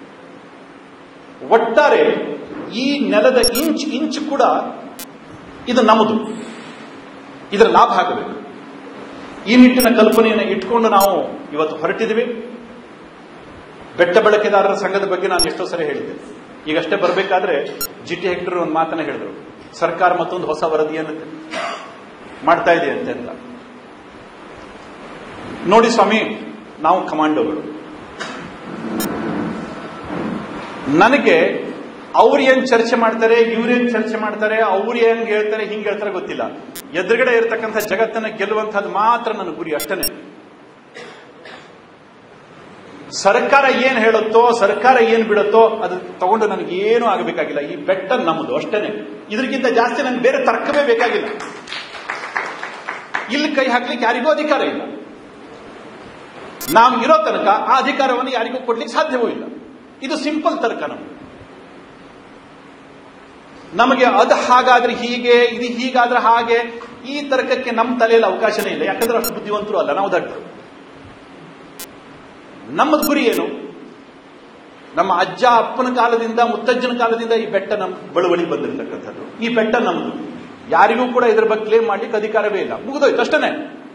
ಒಟ್ಟಾರೆ ಈ ನೆಲದ ಇಂಚ್ ಇಂಚ್ ಕೂಡ ಇದು ನಮ್ಮದು ಇದರ ಲಾಭ ಆಗಬೇಕು ಈ ನಿಟ್ಟಿನ ಕಲ್ಪನೆಯನ್ನು ಇಟ್ಕೊಂಡು ನಾವು ಇವತ್ತು ಹೊರಟಿದ್ವಿ ಬೆಟ್ಟ ಬಳಕೆದಾರರ ಸಂಘದ ಬಗ್ಗೆ ನಾನು ಎಷ್ಟೋ ಸರಿ ಹೇಳಿದ್ದೆ ಈಗಷ್ಟೇ ಬರಬೇಕಾದ್ರೆ ಜಿ ಟಿ ಹೆಕ್ಟರ್ ಒಂದು ಮಾತನ್ನ ಹೇಳಿದ್ರು ಸರ್ಕಾರ ಮತ್ತೊಂದು ಹೊಸ ವರದಿಯನ್ನು ಮಾಡ್ತಾ ಇದೆ ಅಂತೆ ಅಂತ ನೋಡಿ ಸ್ವಾಮಿ ನಾವು ಕಮಾಂಡೋಗಳು ನನಗೆ ಅವ್ರು ಏನ್ ಚರ್ಚೆ ಮಾಡ್ತಾರೆ ಇವ್ರೇನ್ ಚರ್ಚೆ ಮಾಡ್ತಾರೆ ಅವ್ರು ಏನ್ ಹೇಳ್ತಾರೆ ಹಿಂಗ್ ಹೇಳ್ತಾರೆ ಗೊತ್ತಿಲ್ಲ ಎದುರುಗಡೆ ಇರತಕ್ಕಂಥ ಜಗತ್ತನ್ನ ಗೆಲ್ಲುವಂತಹದ್ದು ಮಾತ್ರ ನನ್ನ ಗುರಿ ಅಷ್ಟನೇ ಸರ್ಕಾರ ಏನ್ ಹೇಳುತ್ತೋ ಸರ್ಕಾರ ಏನ್ ಬಿಡುತ್ತೋ ಅದು ತಗೊಂಡು ನನಗೆ ಏನೂ ಆಗಬೇಕಾಗಿಲ್ಲ ಈ ಬೆಟ್ಟ ನಮ್ಮದು ಅಷ್ಟೇನೆ ಇದಕ್ಕಿಂತ ಜಾಸ್ತಿ ನನಗೆ ಬೇರೆ ತರ್ಕವೇ ಬೇಕಾಗಿಲ್ಲ ಇಲ್ಲಿ ಕೈ ಹಾಕ್ಲಿಕ್ಕೆ ಯಾರಿಗೂ ಅಧಿಕಾರ ಇಲ್ಲ ನಾವು ಇರೋ ತನಕ ಆ ಅಧಿಕಾರವನ್ನು ಯಾರಿಗೂ ಕೊಡ್ಲಿಕ್ಕೆ ಸಾಧ್ಯವೂ ಇಲ್ಲ ಇದು ಸಿಂಪಲ್ ತರ್ಕ ನಮ್ಗೆ ನಮಗೆ ಅದು ಹಾಗಾದ್ರೆ ಹೀಗೆ ಇದು ಹೀಗಾದ್ರೆ ಹಾಗೆ ಈ ತರ್ಕಕ್ಕೆ ನಮ್ಮ ತಲೆಯಲ್ಲಿ ಅವಕಾಶನೇ ಇಲ್ಲ ಯಾಕಂದ್ರೆ ಅಷ್ಟು ಬುದ್ಧಿವಂತರು ಅಲ್ಲ ನಾವು ದಡ್ಡರು ನಮ್ಮದು ಗುರಿ ಏನು ನಮ್ಮ ಅಜ್ಜ ಅಪ್ಪನ ಕಾಲದಿಂದ ಮುತ್ತಜ್ಜನ ಕಾಲದಿಂದ ಈ ಬೆಟ್ಟ ನಮ್ಮ ಬಳುವಳಿ ಬಂದಿರತಕ್ಕಂಥದ್ದು ಈ ಬೆಟ್ಟ ನಮ್ಮದು ಯಾರಿಗೂ ಕೂಡ ಇದರ ಬಗ್ಗೆ ಕ್ಲೇಮ್ ಮಾಡ್ಲಿಕ್ಕೆ ಅಧಿಕಾರವೇ ಇಲ್ಲ ಮುಗಿದೋಯ್ತು ಅಷ್ಟೇ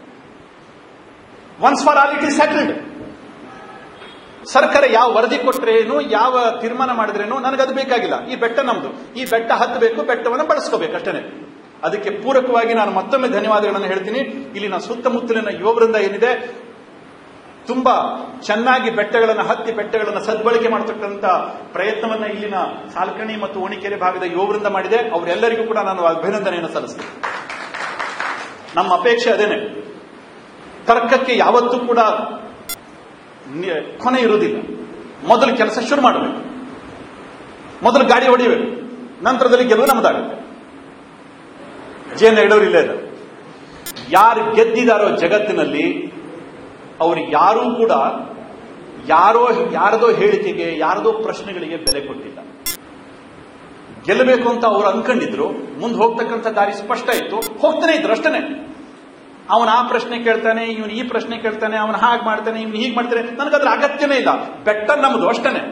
once for all it is settled ಸರ್ಕಾರ ಯಾವ ವರದಿ ಕೊಟ್ರೇನು ಯಾವ ತೀರ್ಮಾನ ಮಾಡಿದ್ರೇನು ನನಗದು ಬೇಕಾಗಿಲ್ಲ ಈ ಬೆಟ್ಟ ನಮ್ದು ಈ ಬೆಟ್ಟ ಹತ್ತಬೇಕು ಬೆಟ್ಟವನ್ನು ಬಳಸ್ಕೋಬೇಕು ಅಷ್ಟೇ ಅದಕ್ಕೆ ಪೂರಕವಾಗಿ ನಾನು ಮತ್ತೊಮ್ಮೆ ಧನ್ಯವಾದಗಳನ್ನು ಹೇಳ್ತೀನಿ ಇಲ್ಲಿನ ಸುತ್ತಮುತ್ತಲಿನ ಯುವವೃಂದ ಏನಿದೆ ತುಂಬಾ ಚೆನ್ನಾಗಿ ಬೆಟ್ಟಗಳನ್ನು ಹತ್ತಿ ಬೆಟ್ಟಗಳನ್ನು ಸದ್ಬಳಕೆ ಮಾಡತಕ್ಕಂಥ ಪ್ರಯತ್ನವನ್ನ ಇಲ್ಲಿನ ಸಾಲ್ಕಣಿ ಮತ್ತು ಓಣಿಕೆರೆ ಭಾಗದ ಯುವವೃಂದ ಮಾಡಿದೆ ಅವರೆಲ್ಲರಿಗೂ ಕೂಡ ನಾನು ಅಭಿನಂದನೆಯನ್ನು ಸಲ್ಲಿಸ್ತೇನೆ ನಮ್ಮ ಅಪೇಕ್ಷೆ ಅದೇನೆ ತರ್ಕಕ್ಕೆ ಯಾವತ್ತೂ ಕೂಡ ನಿ- ಕೊನೆ ಇರುವುದಿಲ್ಲ ಮೊದಲು ಕೆಲಸ ಶುರು ಮಾಡಬೇಕು ಮೊದಲು ಗಾಡಿ ಹೊಡಿಬೇಕು ನಂತರದಲ್ಲಿ ಗೆಲುವು ನಮ್ಮದಾಗುತ್ತೆ ಜೇನ ಇಡೋರು ಇಲ್ಲೇ ಇದೆ ಯಾರು ಗೆದ್ದಿದಾರೋ ಜಗತ್ತಿನಲ್ಲಿ ಅವರು ಯಾರೂ ಕೂಡ ಯಾರೋ ಯಾರದೋ ಹೇಳಿಕೆಗೆ ಯಾರದೋ ಪ್ರಶ್ನೆಗಳಿಗೆ ಬೆಲೆ ಕೊಟ್ಟಿಲ್ಲ ಗೆಲ್ಲಬೇಕು ಅಂತ ಅವ್ರು ಅನ್ಕೊಂಡಿದ್ರು ಮುಂದೆ ಹೋಗ್ತಕ್ಕಂಥ ದಾರಿ ಸ್ಪಷ್ಟ ಇತ್ತು ಹೋಗ್ತಾನೆ ಇದ್ರು ಅಷ್ಟೇ ಅವನ ಆ ಪ್ರಶ್ನೆ ಕೇಳ್ತಾನೆ ಇವನು ಈ ಪ್ರಶ್ನೆ ಕೇಳ್ತಾನೆ ಅವನು ಹಾಗೆ ಮಾಡ್ತಾನೆ ಇವನು ಹೀಗೆ ಮಾಡ್ತಾನೆ ನನಗದ್ರ ಅಗತ್ಯನೇ ಇಲ್ಲ ಬೆಟ್ಟ ನಮ್ದು ಅಷ್ಟೇ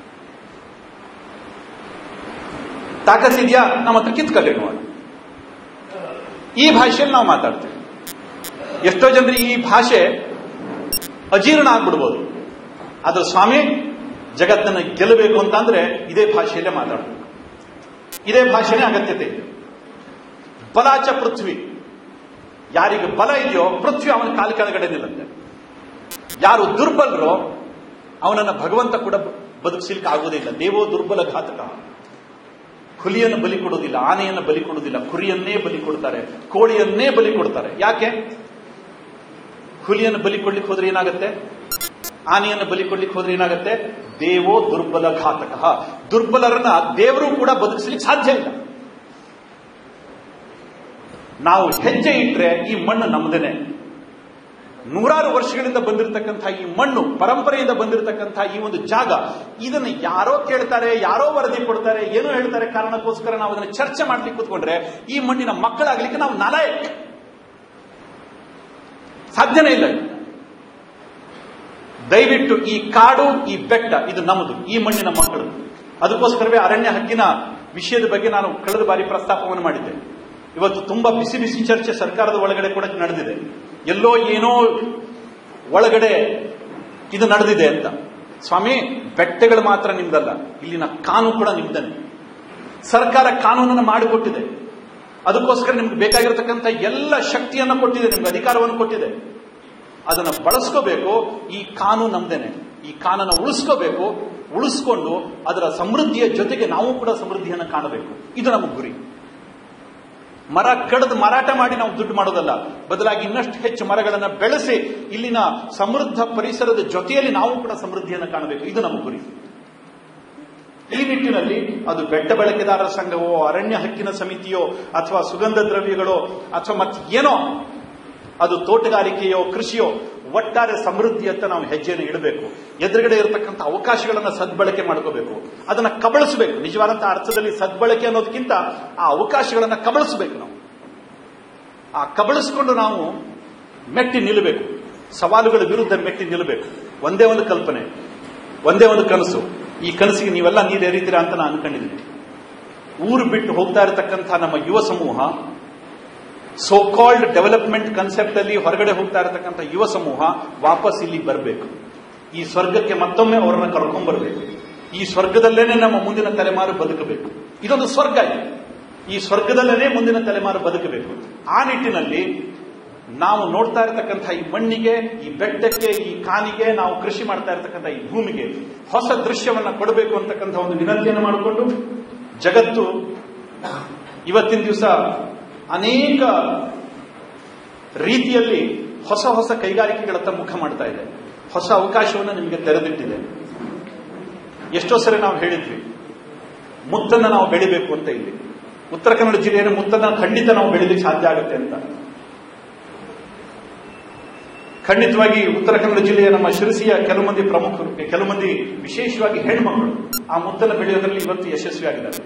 ತಾಕತ್ತಿದ್ಯಾ ನಮ್ಮ ಹತ್ರ ಕಿತ್ಕಲ್ಲಿ ನೋಡಿ ಈ ಭಾಷೆಯಲ್ಲಿ ನಾವು ಮಾತಾಡ್ತೇವೆ ಎಷ್ಟೋ ಜನರಿಗೆ ಈ ಭಾಷೆ ಅಜೀರ್ಣ ಆಗ್ಬಿಡ್ಬೋದು ಅದು ಸ್ವಾಮಿ ಜಗತ್ತನ್ನು ಗೆಲ್ಲಬೇಕು ಅಂತಂದ್ರೆ ಇದೇ ಭಾಷೆಯಲ್ಲೇ ಮಾತಾಡಬೇಕು ಇದೇ ಭಾಷೆನೇ ಅಗತ್ಯತೆ ಇದೆ ಬಲಾಚ ಪೃಥ್ವಿ ಯಾರಿಗೆ ಬಲ ಇದೆಯೋ ಪೃಥ್ವಿ ಅವನ ಕಾಲ ಕೆಳಗಡೆ ನಿಲ್ಲುತ್ತೆ ಯಾರು ದುರ್ಬಲರೋ ಅವನನ್ನ ಭಗವಂತ ಕೂಡ ಬದುಕಿಸ್ಲಿಕ್ಕೆ ಆಗೋದಿಲ್ಲ ದೇವೋ ದುರ್ಬಲ ಘಾತಕ ಹುಲಿಯನ್ನು ಬಲಿ ಕೊಡುವುದಿಲ್ಲ ಆನೆಯನ್ನು ಬಲಿ ಕೊಡುವುದಿಲ್ಲ ಕುರಿಯನ್ನೇ ಬಲಿ ಕೊಡ್ತಾರೆ ಕೋಳಿಯನ್ನೇ ಬಲಿ ಕೊಡ್ತಾರೆ ಯಾಕೆ ಹುಲಿಯನ್ನು ಬಲಿ ಕೊಡ್ಲಿಕ್ಕೆ ಹೋದ್ರೆ ಏನಾಗುತ್ತೆ ಆನೆಯನ್ನು ಬಲಿ ಕೊಡ್ಲಿಕ್ಕೆ ಹೋದ್ರೆ ಏನಾಗುತ್ತೆ ದೇವೋ ದುರ್ಬಲ ಘಾತಕ ದುರ್ಬಲರನ್ನ ದೇವರು ಕೂಡ ಬದುಕಿಸ್ಲಿಕ್ಕೆ ಸಾಧ್ಯ ಇಲ್ಲ ನಾವು ಹೆಜ್ಜೆ ಇಟ್ರೆ ಈ ಮಣ್ಣು ನಮ್ಮದೇನೆ ನೂರಾರು ವರ್ಷಗಳಿಂದ ಬಂದಿರತಕ್ಕಂಥ ಈ ಮಣ್ಣು ಪರಂಪರೆಯಿಂದ ಬಂದಿರತಕ್ಕಂಥ ಈ ಒಂದು ಜಾಗ ಇದನ್ನು ಯಾರೋ ಕೇಳ್ತಾರೆ ಯಾರೋ ವರದಿ ಕೊಡ್ತಾರೆ ಏನೋ ಹೇಳ್ತಾರೆ ಕಾರಣಕ್ಕೋಸ್ಕರ ನಾವು ಅದನ್ನು ಚರ್ಚೆ ಮಾಡ್ಲಿಕ್ಕೆ ಕೂತ್ಕೊಂಡ್ರೆ ಈ ಮಣ್ಣಿನ ಮಕ್ಕಳಾಗ್ಲಿಕ್ಕೆ ನಾವು ನಾಲಾಯಕ್ ಸಾಧ್ಯನೇ ಇಲ್ಲ ಇದು. ದಯವಿಟ್ಟು ಈ ಕಾಡು ಈ ಬೆಟ್ಟ ಇದು ನಮ್ಮದು ಈ ಮಣ್ಣಿನ ಮಕ್ಕಳು ಅದಕ್ಕೋಸ್ಕರವೇ ಅರಣ್ಯ ಹಕ್ಕಿನ ವಿಷಯದ ಬಗ್ಗೆ ನಾನು ಕಳೆದ ಬಾರಿ ಪ್ರಸ್ತಾಪವನ್ನು ಮಾಡಿದ್ದೆ ಇವತ್ತು ತುಂಬಾ ಬಿಸಿ ಬಿಸಿ ಚರ್ಚೆ ಸರ್ಕಾರದ ಒಳಗಡೆ ಕೂಡ ನಡೆದಿದೆ ಎಲ್ಲೋ ಏನೋ ಒಳಗಡೆ ಇದು ನಡೆದಿದೆ ಅಂತ ಸ್ವಾಮಿ ಬೆಟ್ಟಗಳು ಮಾತ್ರ ನಿಮ್ದಲ್ಲ ಇಲ್ಲಿನ ಕಾನೂನು ಕೂಡ ನಿಮ್ದನೆ ಸರ್ಕಾರ ಕಾನೂನನ್ನು ಮಾಡಿಕೊಟ್ಟಿದೆ ಅದಕ್ಕೋಸ್ಕರ ನಿಮ್ಗೆ ಬೇಕಾಗಿರತಕ್ಕಂಥ ಎಲ್ಲ ಶಕ್ತಿಯನ್ನು ಕೊಟ್ಟಿದೆ ನಿಮ್ಗೆ ಅಧಿಕಾರವನ್ನು ಕೊಟ್ಟಿದೆ ಅದನ್ನು ಬಳಸ್ಕೋಬೇಕು ಈ ಕಾನೂನು ನಮ್ದೇನೆ ಈ ಕಾನೂನು ಉಳಿಸ್ಕೋಬೇಕು ಉಳಿಸ್ಕೊಂಡು ಅದರ ಸಮೃದ್ಧಿಯ ಜೊತೆಗೆ ನಾವು ಕೂಡ ಸಮೃದ್ಧಿಯನ್ನು ಕಾಣಬೇಕು ಇದು ನಮ್ಮ ಗುರಿ ಮರ ಕಡಿದು ಮಾರಾಟ ಮಾಡಿ ನಾವು ದುಡ್ಡು ಮಾಡೋದಲ್ಲ ಬದಲಾಗಿ ಇನ್ನಷ್ಟು ಹೆಚ್ಚು ಮರಗಳನ್ನು ಬೆಳೆಸಿ ಇಲ್ಲಿನ ಸಮೃದ್ಧ ಪರಿಸರದ ಜೊತೆಯಲ್ಲಿ ನಾವು ಕೂಡ ಸಮೃದ್ಧಿಯನ್ನು ಕಾಣಬೇಕು ಇದು ನಮ್ಮ ಗುರಿ ಈ ನಿಟ್ಟಿನಲ್ಲಿ ಅದು ಬೆಟ್ಟ ಬಳಕೆದಾರರ ಸಂಘವೋ ಅರಣ್ಯ ಹಕ್ಕಿನ ಸಮಿತಿಯೋ ಅಥವಾ ಸುಗಂಧ ದ್ರವ್ಯಗಳೋ ಅಥವಾ ಮತ್ತೆ ಏನೋ ಅದು ತೋಟಗಾರಿಕೆಯೋ ಕೃಷಿಯೋ ಒಟ್ಟಾರೆ ಸಮೃದ್ಧಿಯತ್ತ ನಾವು ಹೆಜ್ಜೆಯನ್ನು ಇಡಬೇಕು ಎದುರುಗಡೆ ಇರತಕ್ಕಂಥ ಅವಕಾಶಗಳನ್ನು ಸದ್ಬಳಕೆ ಮಾಡ್ಕೋಬೇಕು ಅದನ್ನ ಕಬಳಿಸಬೇಕು ನಿಜವಾದಂಥ ಅರ್ಥದಲ್ಲಿ ಸದ್ಬಳಕೆ ಅನ್ನೋದಕ್ಕಿಂತ ಆ ಅವಕಾಶಗಳನ್ನು ಕಬಳಿಸಬೇಕು ನಾವು ಆ ಕಬಳಿಸ್ಕೊಂಡು ನಾವು ಮೆಟ್ಟಿ ನಿಲ್ಲಬೇಕು ಸವಾಲುಗಳ ವಿರುದ್ಧ ಮೆಟ್ಟಿ ನಿಲ್ಲಬೇಕು ಒಂದೇ ಒಂದು ಕಲ್ಪನೆ ಒಂದೇ ಒಂದು ಕನಸು ಈ ಕನಸಿಗೆ ನೀವೆಲ್ಲ ನೀರು ಎರೀತೀರಾ ಅಂತ ನಾನು ಅನ್ಕೊಂಡಿದ್ದೀನಿ ಊರು ಬಿಟ್ಟು ಹೋಗ್ತಾ ಇರತಕ್ಕಂಥ ನಮ್ಮ ಯುವ ಸಮೂಹ ಸೋ ಕಾಲ್ಡ್ ಡೆವಲಪ್ಮೆಂಟ್ ಕನ್ಸೆಪ್ಟ್ ಅಲ್ಲಿ ಹೊರಗಡೆ ಹೋಗ್ತಾ ಇರತಕ್ಕಂಥ ಯುವ ಸಮೂಹ ವಾಪಸ್ ಇಲ್ಲಿ ಬರಬೇಕು ಈ ಸ್ವರ್ಗಕ್ಕೆ ಮತ್ತೊಮ್ಮೆ ಅವರನ್ನು ಕರ್ಕೊಂಡ್ಬರ್ಬೇಕು ಈ ಸ್ವರ್ಗದಲ್ಲೇನೆ ನಮ್ಮ ಮುಂದಿನ ತಲೆಮಾರು ಬದುಕಬೇಕು ಇದೊಂದು ಸ್ವರ್ಗ ಇದೆ ಈ ಸ್ವರ್ಗದಲ್ಲೇನೆ ಮುಂದಿನ ತಲೆಮಾರು ಬದುಕಬೇಕು ಆ ನಿಟ್ಟಿನಲ್ಲಿ ನಾವು ನೋಡ್ತಾ ಇರತಕ್ಕಂಥ ಈ ಮಣ್ಣಿಗೆ ಈ ಬೆಟ್ಟಕ್ಕೆ ಈ ಕಾನಿಗೆ ನಾವು ಕೃಷಿ ಮಾಡ್ತಾ ಇರತಕ್ಕಂಥ ಈ ಭೂಮಿಗೆ ಹೊಸ ದೃಶ್ಯವನ್ನ ಕೊಡಬೇಕು ಅಂತಕ್ಕಂಥ ಒಂದು ವಿನಂತಿಯನ್ನು ಮಾಡಿಕೊಂಡು ಜಗತ್ತು ಇವತ್ತಿನ ದಿವಸ ಅನೇಕ ರೀತಿಯಲ್ಲಿ ಹೊಸ ಹೊಸ ಕೈಗಾರಿಕೆಗಳತ್ತ ಮುಖ ಮಾಡ್ತಾ ಇದೆ ಹೊಸ ಅವಕಾಶವನ್ನು ನಿಮಗೆ ತೆರೆದಿಟ್ಟಿದೆ ಎಷ್ಟೋ ಸರಿ ನಾವು ಹೇಳಿದ್ವಿ ಮುತ್ತನ್ನ ನಾವು ಬೆಳಿಬೇಕು ಅಂತ ಇಲ್ಲಿ ಉತ್ತರ ಕನ್ನಡ ಜಿಲ್ಲೆಯನ್ನು ಮುತ್ತನ್ನ ಖಂಡಿತ ನಾವು ಬೆಳಿಲಿಕ್ಕೆ ಸಾಧ್ಯ ಆಗುತ್ತೆ ಅಂತ ಖಂಡಿತವಾಗಿ ಉತ್ತರ ಕನ್ನಡ ಜಿಲ್ಲೆಯ ನಮ್ಮ ಶಿರಸಿಯ ಕೆಲವು ಮಂದಿ ಪ್ರಮುಖರು ಕೆಲವು ಮಂದಿ ವಿಶೇಷವಾಗಿ ಹೆಣ್ಮಕ್ಳು ಆ ಮುತ್ತನ್ನು ಬೆಳೆಯೋದ್ರಲ್ಲಿ ಇವತ್ತು ಯಶಸ್ವಿಯಾಗಿದ್ದಾರೆ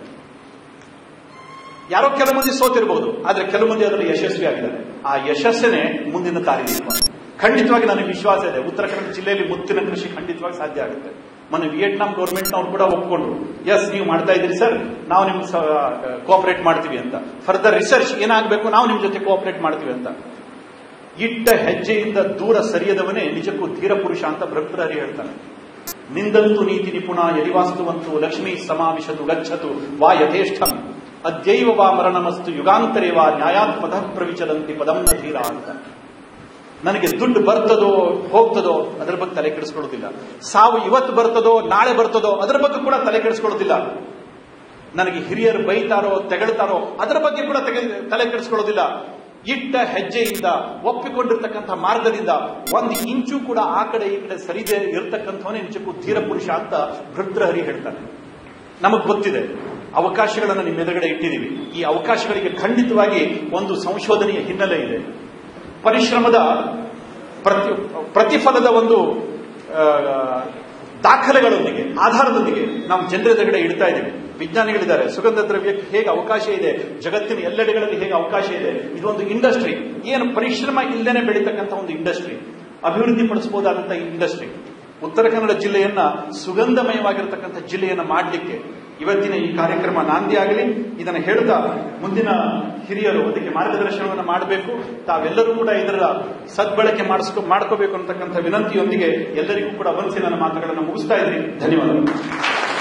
ಯಾರೋ ಕೆಲವು ಮಂದಿ ಸೋತಿರಬಹುದು ಆದ್ರೆ ಕೆಲವು ಮಂದಿ ಅದರಲ್ಲಿ ಯಶಸ್ವಿ ಆಗಿದ್ದಾರೆ ಆ ಯಶಸ್ಸನೇ ಮುಂದಿನ ದಾರಿದೀಪ ಖಂಡಿತವಾಗಿ ನನಗೆ ವಿಶ್ವಾಸ ಇದೆ ಉತ್ತರ ಕನ್ನಡ ಜಿಲ್ಲೆಯಲ್ಲಿ ಮುತ್ತಿನ ಕೃಷಿ ಖಂಡಿತವಾಗಿ ಸಾಧ್ಯ ಆಗುತ್ತೆ ಮೊನ್ನೆ ವಿಯೆಟ್ನಾಂ ಗೌರ್ಮೆಂಟ್ನವ್ರು ಕೂಡ ಒಪ್ಕೊಂಡ್ರು ಎಸ್ ನೀವು ಮಾಡ್ತಾ ಇದ್ದೀರಿ ಸರ್ ನಾವು ನಿಮ್ಗೆ ಕೋಆಪರೇಟ್ ಮಾಡ್ತೀವಿ ಅಂತ ಫರ್ದರ್ ರಿಸರ್ಚ್ ಏನಾಗಬೇಕು ನಾವು ನಿಮ್ ಜೊತೆ ಕೋಆಪರೇಟ್ ಮಾಡ್ತೀವಿ ಅಂತ ಇಟ್ಟ ಹೆಜ್ಜೆಯಿಂದ ದೂರ ಸರಿಯದವನೇ ನಿಜಕ್ಕೂ ಧೀರ ಪುರುಷ ಅಂತ ಭಕ್ತರಹರಿ ಹೇಳ್ತಾನೆ ನಿಂದಂತು ನೀತಿ ನಿಪುಣ ಯದಿವಾಸ್ತುವಂತು ಲಕ್ಷ್ಮೀ ಸಮಾವಿಶತು ಗಚ್ಚತು ವಾ ಯಥೇಷ್ಟಂ ಅದ್ಯೈವ ವಾ ಮರಣಮಸ್ತು ಯುಗಾಂತರೇ ವಾ ನ್ಯಾಯಾತ್ಮದ ಪ್ರವಿಚರಂತಿ ಪದಂನ ಧೀರ ಅಂತ ನನಗೆ ದುಡ್ಡು ಬರ್ತದೋ ಹೋಗ್ತದೋ ಅದರ ಬಗ್ಗೆ ತಲೆ ಕೆಡಿಸ್ಕೊಳ್ಳೋದಿಲ್ಲ ಸಾವು ಇವತ್ತು ಬರ್ತದೋ ನಾಳೆ ಬರ್ತದೋ ಅದರ ಬಗ್ಗೆ ಕೂಡ ತಲೆ ಕೆಡಿಸ್ಕೊಳ್ಳೋದಿಲ್ಲ ನನಗೆ ಹಿರಿಯರು ಬೈತಾರೋ ತೆಗಳ್ತಾರೋ ಅದರ ಬಗ್ಗೆ ಕೂಡ ತೆಗೆ ತಲೆ ಕೆಡಿಸ್ಕೊಳ್ಳೋದಿಲ್ಲ ಇಟ್ಟ ಹೆಜ್ಜೆಯಿಂದ ಒಪ್ಪಿಕೊಂಡಿರ್ತಕ್ಕಂಥ ಮಾರ್ಗದಿಂದ ಒಂದು ಇಂಚು ಕೂಡ ಆ ಕಡೆ ಈ ಕಡೆ ಸರಿದೆ ಇರತಕ್ಕಂಥವನೇ ನಿಜಕ್ಕೂ ಧೀರ ಪುರುಷ ಅಂತ ಭೃತ್ರಹರಿ ಹೇಳ್ತಾನೆ ನಮಗ್ ಗೊತ್ತಿದೆ ಅವಕಾಶಗಳನ್ನು ನಿಮ್ಮ ಎದುರುಗಡೆ ಇಟ್ಟಿದ್ದೀವಿ ಈ ಅವಕಾಶಗಳಿಗೆ ಖಂಡಿತವಾಗಿ ಒಂದು ಸಂಶೋಧನೆಯ ಹಿನ್ನೆಲೆ ಇದೆ ಪರಿಶ್ರಮದ ಪ್ರತಿ ಪ್ರತಿಫಲದ ಒಂದು ಆ, ದಾಖಲೆಗಳೊಂದಿಗೆ ಆಧಾರದೊಂದಿಗೆ ನಾವು ಜನರ ಎದುರುಗಡೆ ಇಡ್ತಾ ಇದ್ದೀವಿ ವಿಜ್ಞಾನಿಗಳಿದ್ದಾರೆ ಸುಗಂಧ ದ್ರವ್ಯಕ್ಕೆ ಹೇಗೆ ಅವಕಾಶ ಇದೆ ಜಗತ್ತಿನ ಎಲ್ಲೆಡೆಗಳಲ್ಲಿ ಹೇಗೆ ಅವಕಾಶ ಇದೆ ಇದೊಂದು ಇಂಡಸ್ಟ್ರಿ ಏನು ಪರಿಶ್ರಮ ಇಲ್ಲದೇನೆ ಬೆಳೀತಕ್ಕಂಥ ಒಂದು ಇಂಡಸ್ಟ್ರಿ ಅಭಿವೃದ್ಧಿ ಪಡಿಸಬಹುದಾದಂತಹ ಇಂಡಸ್ಟ್ರಿ ಉತ್ತರ ಕನ್ನಡ ಜಿಲ್ಲೆಯನ್ನ ಸುಗಂಧಮಯವಾಗಿರತಕ್ಕಂಥ ಜಿಲ್ಲೆಯನ್ನ ಮಾಡಲಿಕ್ಕೆ ಇವತ್ತಿನ ಈ ಕಾರ್ಯಕ್ರಮ ನಾಂದಿ ಆಗಲಿ ಇದನ್ನು ಹೇಳ್ತಾ ಮುಂದಿನ ಹಿರಿಯರು ಅದಕ್ಕೆ ಮಾರ್ಗದರ್ಶನವನ್ನು ಮಾಡಬೇಕು ತಾವೆಲ್ಲರೂ ಕೂಡ ಇದರ ಸದ್ಬಳಕೆ ಮಾಡಿಸ್ಕೊ ಮಾಡ್ಕೋಬೇಕು ಅಂತಕ್ಕಂಥ ವಿನಂತಿಯೊಂದಿಗೆ ಎಲ್ಲರಿಗೂ ಕೂಡ ವಂಚಿ ನನ್ನ ಮಾತುಗಳನ್ನು ಮುಗಿಸ್ತಾ ಇದ್ದೀನಿ ಧನ್ಯವಾದಗಳು